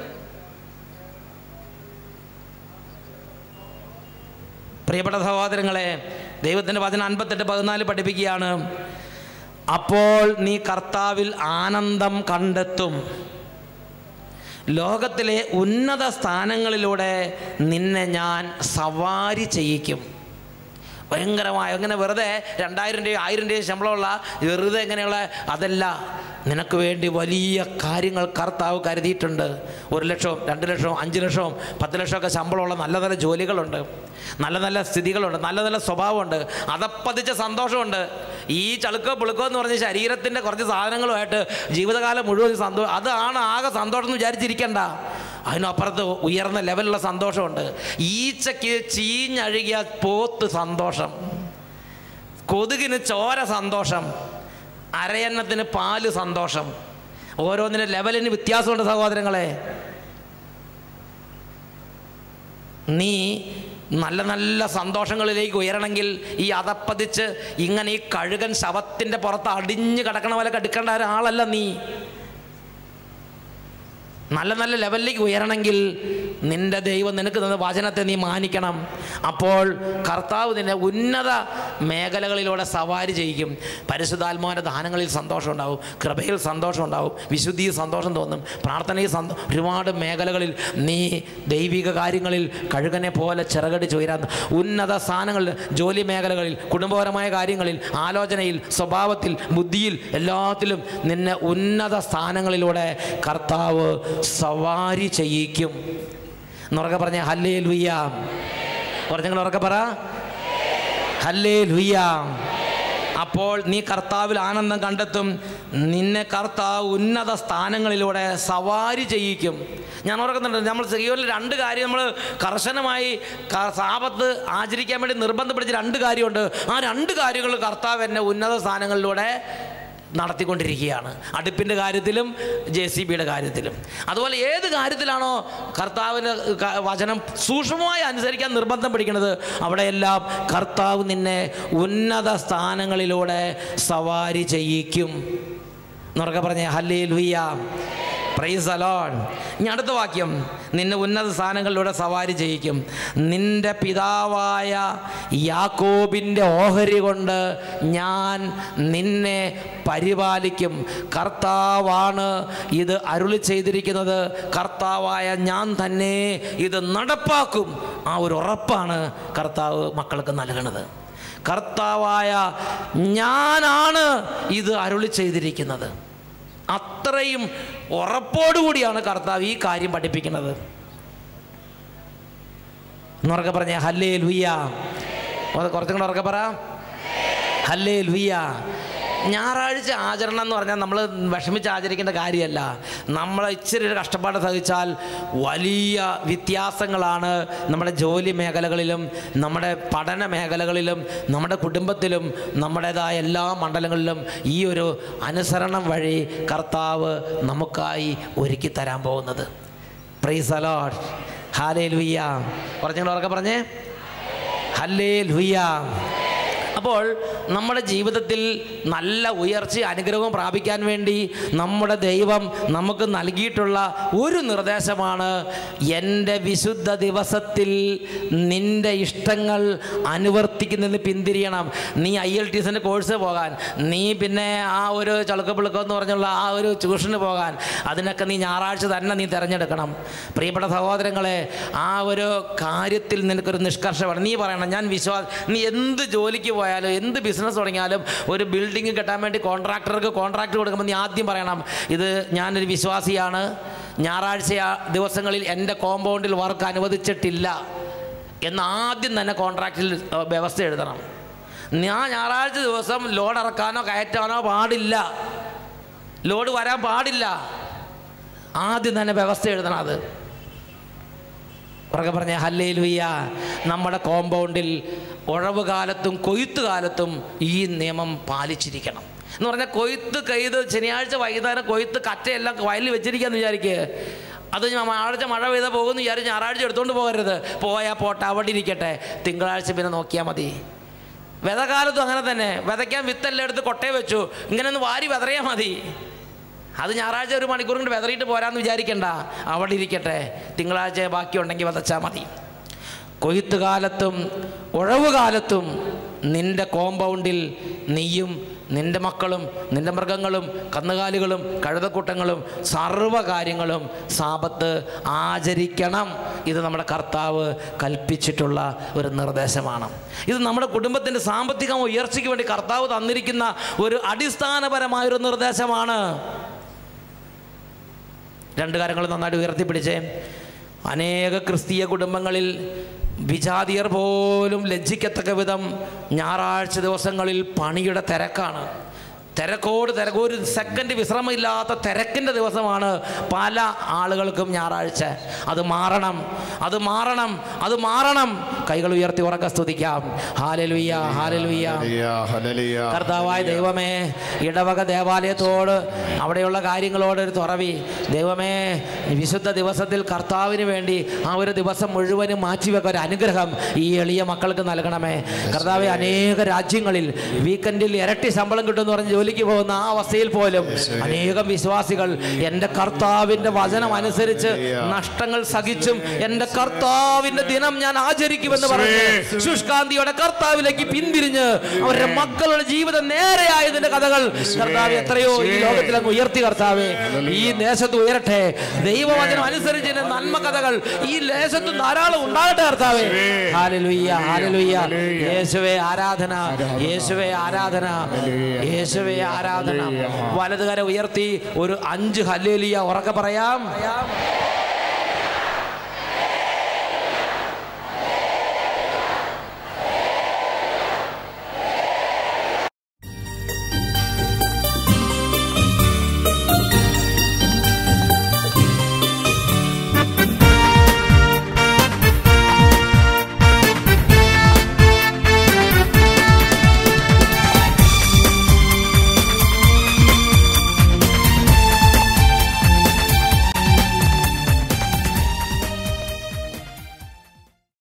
പ്രിയപ്പെട്ട സഹോദരങ്ങളെ ദൈവത്തിൻ്റെ വചനം അൻപത്തെട്ട് പതിനാല് പഠിപ്പിക്കുകയാണ് അപ്പോൾ നീ കർത്താവിൽ ആനന്ദം കണ്ടെത്തും ലോകത്തിലെ ഉന്നത സ്ഥാനങ്ങളിലൂടെ നിന്നെ ഞാൻ സവാരി ചെയ്യിക്കും ഭയങ്കരമായ അങ്ങനെ വെറുതെ രണ്ടായിരം രൂപ ആയിരം രൂപ ശമ്പളമുള്ള വെറുതെ എങ്ങനെയുള്ള അതല്ല നിനക്ക് വേണ്ടി വലിയ കാര്യങ്ങൾ കർത്താവ് കരുതിയിട്ടുണ്ട് ഒരു ലക്ഷവും രണ്ട് ലക്ഷവും അഞ്ച് ലക്ഷവും പത്ത് ലക്ഷമൊക്കെ ശമ്പളമുള്ള നല്ല നല്ല ജോലികളുണ്ട് നല്ല നല്ല സ്ഥിതികളുണ്ട് നല്ല നല്ല സ്വഭാവമുണ്ട് അതപ്പതിച്ച സന്തോഷമുണ്ട് ഈ ചളുക്കോ പുളുക്കോ എന്ന് പറഞ്ഞ ശരീരത്തിൻ്റെ കുറച്ച് സാധനങ്ങളുമായിട്ട് ജീവിതകാലം മുഴുവൻ സന്തോഷം അതാണ് ആകെ സന്തോഷം എന്ന് വിചാരിച്ചിരിക്കണ്ട അതിനപ്പുറത്ത് ഉയർന്ന ലെവലുള്ള സന്തോഷമുണ്ട് ഈച്ചയ്ക്ക് ചീഞ്ഞഴുകിയ പോത്ത് സന്തോഷം കൊതുകിന് ചോര സന്തോഷം അരയന്നത്തിന് പാല് സന്തോഷം ഓരോന്നിൻ്റെ ലെവലിന് വ്യത്യാസമുണ്ട് സഹോദരങ്ങളെ നീ നല്ല നല്ല സന്തോഷങ്ങളിലേക്ക് ഉയരണമെങ്കിൽ ഈ അതപ്പതിച്ച് ഇങ്ങനെ ഈ കഴുകൻ ശവത്തിൻ്റെ പുറത്ത് അടിഞ്ഞ് കിടക്കണ പോലെ കടുക്കേണ്ട ഒരാളല്ല നീ നല്ല നല്ല ലെവലിലേക്ക് ഉയരണമെങ്കിൽ നിന്റെ ദൈവം നിനക്ക് തന്ന വചനത്തെ നീ മാനിക്കണം അപ്പോൾ കർത്താവ് നിന്നെ ഉന്നത മേഖലകളിലൂടെ സവാരി ചെയ്യിക്കും പരിശുദ്ധാത്മാവിൻ്റെ ദാനങ്ങളിൽ സന്തോഷം ഉണ്ടാവും കൃപയിൽ സന്തോഷം ഉണ്ടാവും വിശുദ്ധിയിൽ സന്തോഷം തോന്നും പ്രാർത്ഥനയിൽ സന്തോ ഒരുപാട് മേഖലകളിൽ നീ ദൈവിക കാര്യങ്ങളിൽ കഴുകനെ പോലെ ചിറകടിച്ച് ഉയരാൻ ഉന്നത സ്ഥാനങ്ങളിൽ ജോലി മേഖലകളിൽ കുടുംബപരമായ കാര്യങ്ങളിൽ ആലോചനയിൽ സ്വഭാവത്തിൽ ബുദ്ധിയിൽ എല്ലാത്തിലും നിന്നെ ഉന്നത സ്ഥാനങ്ങളിലൂടെ കർത്താവ് സവാരി ചെയ്യിക്കും എന്നുറക്കെ പറഞ്ഞ ഹല്ലേ ലുയ്യ കുറച്ചങ്ങൾ ഉറക്കെ പറ ഹല്ലേ ലുയ്യ അപ്പോൾ നീ കർത്താവിൽ ആനന്ദം കണ്ടെത്തും നിന്നെ കർത്താവ് ഉന്നത സ്ഥാനങ്ങളിലൂടെ സവാരി ചെയ്യിക്കും ഞാൻ ഓർക്കുന്നുണ്ട് നമ്മൾ സിയോനിൽ രണ്ട് കാര്യം നമ്മൾ കർശനമായി ക- സാപത്ത് ആചരിക്കാൻ വേണ്ടി നിർബന്ധപ്പെടുത്തിയ രണ്ട് കാര്യമുണ്ട് ആ രണ്ട് കാര്യങ്ങൾ കർത്താവ് എന്നെ ഉന്നത സ്ഥാനങ്ങളിലൂടെ നടത്തിക്കൊണ്ടിരിക്കുകയാണ് അടുപ്പിൻ്റെ കാര്യത്തിലും ജെ സി ബിയുടെ കാര്യത്തിലും അതുപോലെ ഏത് കാര്യത്തിലാണോ കർത്താവിന് ക- വചനം സൂക്ഷ്മമായി അനുസരിക്കാൻ നിർബന്ധം പിടിക്കുന്നത് അവിടെയെല്ലാം കർത്താവ് നിന്നെ ഉന്നത സ്ഥാനങ്ങളിലൂടെ സവാരി ചെയ്യിക്കും എന്നുറക്കെ പറഞ്ഞേ ഹല്ലേ ലുയ്യ പ്രൈസ് അലോൺ ഇനി അടുത്ത വാക്യം നിന്നെ ഉന്നത സ്ഥാനങ്ങളിലൂടെ സവാരി ചെയ്യിക്കും നിന്റെ പിതാവായ യാക്കോബിൻ്റെ ഓഹരി കൊണ്ട് ഞാൻ നിന്നെ പരിപാലിക്കും കർത്താവാണ് ഇത് അരുളി ചെയ്തിരിക്കുന്നത് കർത്താവായ ഞാൻ തന്നെ ഇത് നടപ്പാക്കും ആ ഒരു ഉറപ്പാണ് കർത്താവ് മക്കൾക്ക് നൽകണത് കർത്താവായ ഞാനാണ് ഇത് അരുളി ചെയ്തിരിക്കുന്നത് അത്രയും ഉറപ്പോടുകൂടിയാണ് കർത്താവ് ഈ കാര്യം പഠിപ്പിക്കുന്നത് എന്നുറക്കെ പറഞ്ഞ ഹല്ലേ ലുയ്യ കുറച്ചും കൂടെ ഉറക്കെ പറ ഹല്ലേ ലുയ്യ ഞായറാഴ്ച ആചരണം എന്ന് പറഞ്ഞാൽ നമ്മൾ വിഷമിച്ച് ആചരിക്കേണ്ട കാര്യമല്ല നമ്മൾ ഇച്ചിരി ഒരു കഷ്ടപ്പാട് സഹിച്ചാൽ വലിയ വ്യത്യാസങ്ങളാണ് നമ്മുടെ ജോലി മേഖലകളിലും നമ്മുടെ പഠന മേഖലകളിലും നമ്മുടെ കുടുംബത്തിലും നമ്മുടേതായ എല്ലാ മണ്ഡലങ്ങളിലും ഈ ഒരു അനുസരണം വഴി കർത്താവ് നമുക്കായി ഒരുക്കി തരാൻ പോകുന്നത് പ്രൈസ് അലോട്ട് ഹാലേ ലുയ്യ കുറച്ചുകൂടെ ഉറക്കെ പറഞ്ഞേ ഹല്ലേ ലുയ്യ അപ്പോൾ നമ്മുടെ ജീവിതത്തിൽ നല്ല ഉയർച്ച അനുഗ്രഹവും പ്രാപിക്കാൻ വേണ്ടി നമ്മുടെ ദൈവം നമുക്ക് നൽകിയിട്ടുള്ള ഒരു നിർദ്ദേശമാണ് എൻ്റെ വിശുദ്ധ ദിവസത്തിൽ നിൻ്റെ ഇഷ്ടങ്ങൾ അനുവർത്തിക്കുന്നതിന് പിന്തിരിയണം നീ ഐ എൽ ടി എസിൻ്റെ കോഴ്സ് പോകാൻ നീ പിന്നെ ആ ഒരു ചളുക്കപ്പിളുക്കം എന്ന് പറഞ്ഞുള്ള ആ ഒരു ട്യൂഷന് പോകാൻ അതിനൊക്കെ നീ ഞായറാഴ്ച തന്നെ നീ തിരഞ്ഞെടുക്കണം പ്രിയപ്പെട്ട സഹോദരങ്ങളെ ആ ഒരു കാര്യത്തിൽ നിനക്കൊരു നിഷ്കർഷമാണ് നീ പറയണം ഞാൻ വിശ്വാസ നീ എന്ത് ജോലിക്ക് പോയാലും എന്ത് ബിസിനസ് തുടങ്ങിയാലും ഒരു ബിൽഡിംഗ് കെട്ടാൻ വേണ്ടി കോൺട്രാക്ടർക്ക് കോൺട്രാക്ട് കൊടുക്കുമ്പോൾ നീ ആദ്യം പറയണം ഇത് ഞാനൊരു വിശ്വാസിയാണ് ഞായറാഴ്ച ദിവസങ്ങളിൽ എൻ്റെ കോമ്പൗണ്ടിൽ വർക്ക് അനുവദിച്ചിട്ടില്ല എന്ന് ആദ്യം തന്നെ കോൺട്രാക്റ്റിൽ ഏഹ്, വ്യവസ്ഥ എഴുതണം ഞാൻ ഞായറാഴ്ച ദിവസം ലോഡ് ഇറക്കാനോ കയറ്റാനോ പാടില്ല ലോഡ് വരാൻ പാടില്ല ആദ്യം തന്നെ വ്യവസ്ഥ എഴുതണം അത് പുറകെ പറഞ്ഞ ഹല്ലേ ലുയ്യ നമ്മുടെ കോമ്പൗണ്ടിൽ ഉഴവ് കാലത്തും കൊയ്ത്ത് കാലത്തും ഈ നിയമം പാലിച്ചിരിക്കണം എന്ന് പറഞ്ഞാൽ കൊയ്ത്ത് കയ്ത് ശനിയാഴ്ച വൈകുന്നേരം കൊയ്ത്ത് കറ്റയെല്ലാം വയലിൽ വെച്ചിരിക്കാന്ന് വിചാരിക്കുക അത് ഞാൻ ഞായറാഴ്ച മഴ പെയ്താൽ പോകുമെന്ന് വിചാരിച്ച് ഞായറാഴ്ച എടുത്തുകൊണ്ട് പോകരുത് പോയാൽ പോട്ടെ അവിടെ ഇരിക്കട്ടെ തിങ്കളാഴ്ച പിന്നെ നോക്കിയാൽ മതി വിതകാലത്തും അങ്ങനെ തന്നെ വിതയ്ക്കാൻ വിത്തെല്ലാം എടുത്ത് കൊട്ടയെ വെച്ചു ഇങ്ങനെ ഒന്ന് വാരി വിതറിയാൽ മതി അത് ഞായറാഴ്ച ഒരു മണിക്കൂർ കൊണ്ട് വെതറിയിട്ട് പോരാന്ന് വിചാരിക്കണ്ട അവിടെ ഇരിക്കട്ടെ തിങ്കളാഴ്ച ബാക്കിയുണ്ടെങ്കിൽ വിതച്ചാൽ മതി കൊയ്ത്ത് കാലത്തും ഉഴവ് കാലത്തും നിന്റെ കോമ്പൗണ്ടിൽ നീയും നിന്റെ മക്കളും നിന്റെ മൃഗങ്ങളും കന്നുകാലികളും കഴുതക്കൂട്ടങ്ങളും സർവ്വ കാര്യങ്ങളും സാപത്ത് ആചരിക്കണം ഇത് നമ്മുടെ കർത്താവ് കൽപ്പിച്ചിട്ടുള്ള ഒരു നിർദ്ദേശമാണ് ഇത് നമ്മുടെ കുടുംബത്തിൻ്റെ സാമ്പത്തിക ഉയർച്ചയ്ക്ക് വേണ്ടി കർത്താവ് തന്നിരിക്കുന്ന ഒരു അടിസ്ഥാനപരമായൊരു നിർദ്ദേശമാണ് രണ്ട് കാര്യങ്ങൾ നന്നായിട്ട് ഉയർത്തിപ്പിടിച്ചേ അനേക ക്രിസ്തീയ കുടുംബങ്ങളിൽ വിജാതിയർ പോലും ലജ്ജിക്കത്തക്ക വിധം ഞായറാഴ്ച ദിവസങ്ങളിൽ പണിയുടെ തിരക്കാണ് തിരക്കോട് തിരക്ക് ഒരു സെക്കൻഡ് വിശ്രമമില്ലാത്ത തിരക്കിൻ്റെ ദിവസമാണ് പല ആളുകൾക്കും ഞായറാഴ്ച അത് മാറണം അത് മാറണം അത് മാറണം കൈകൾ ഉയർത്തി ഉറക്ക സ്തുതിക്കാം ഹാലലുയ്യ ഹാലലുയ്യ ഹല്ലേലൂയ, ഹല്ലേലൂയ. കർത്താവായ ദൈവമേ ഇടവക ദേവാലയത്തോട് അവിടെയുള്ള കാര്യങ്ങളോട് ഒരു തുറവി ദൈവമേ വിശുദ്ധ ദിവസത്തിൽ കർത്താവിന് വേണ്ടി ആ ഒരു ദിവസം മുഴുവനും മാറ്റിവെക്ക ഒരു അനുഗ്രഹം ഈ എളിയ മക്കൾക്ക് നൽകണമേ കർത്താവെ അനേക രാജ്യങ്ങളിൽ വീക്കെൻഡിൽ ഇരട്ടി ശമ്പളം കിട്ടുമെന്ന് പറഞ്ഞ് ജോലിക്ക് പോകുന്ന ആ അവസ്ഥയിൽ പോലും അനേകം വിശ്വാസികൾ എൻ്റെ കർത്താവിൻ്റെ വചനം അനുസരിച്ച് നഷ്ടങ്ങൾ സഹിച്ചും എൻ്റെ കർത്താവിൻ്റെ ദിനം ഞാൻ ആചരിക്കുമെന്ന് പറഞ്ഞ് ശുഷ്കാന്തിയോടെ കർത്താവിലേക്ക് പിന്തിരിഞ്ഞ് അവരുടെ മക്കളുടെ ജീവിതം നേരെയായതിന്റെ കഥകൾ കർത്താവ് എത്രയോ ഈ ലോകത്തിൽ അങ്ങ് ഉയർത്തി കർത്താവെ ഈ ദേശത്ത് ഉയരട്ടെ ദൈവവചനം അനുസരിച്ച് ഇതിന്റെ നന്മ കഥകൾ ഈ ദേശത്ത് ധാരാളം ഉണ്ടാകട്ടെ കർത്താവെ ഹാലലുയ്യ ഹാലലുയ്യ യേശുവേ ആരാധന യേശുവേ ആരാധന യേശുവേ ആരാധന വലതുകര ഉയർത്തി ഒരു അഞ്ച് ഹല്ലേലിയ ഉറക്കെ പറയാം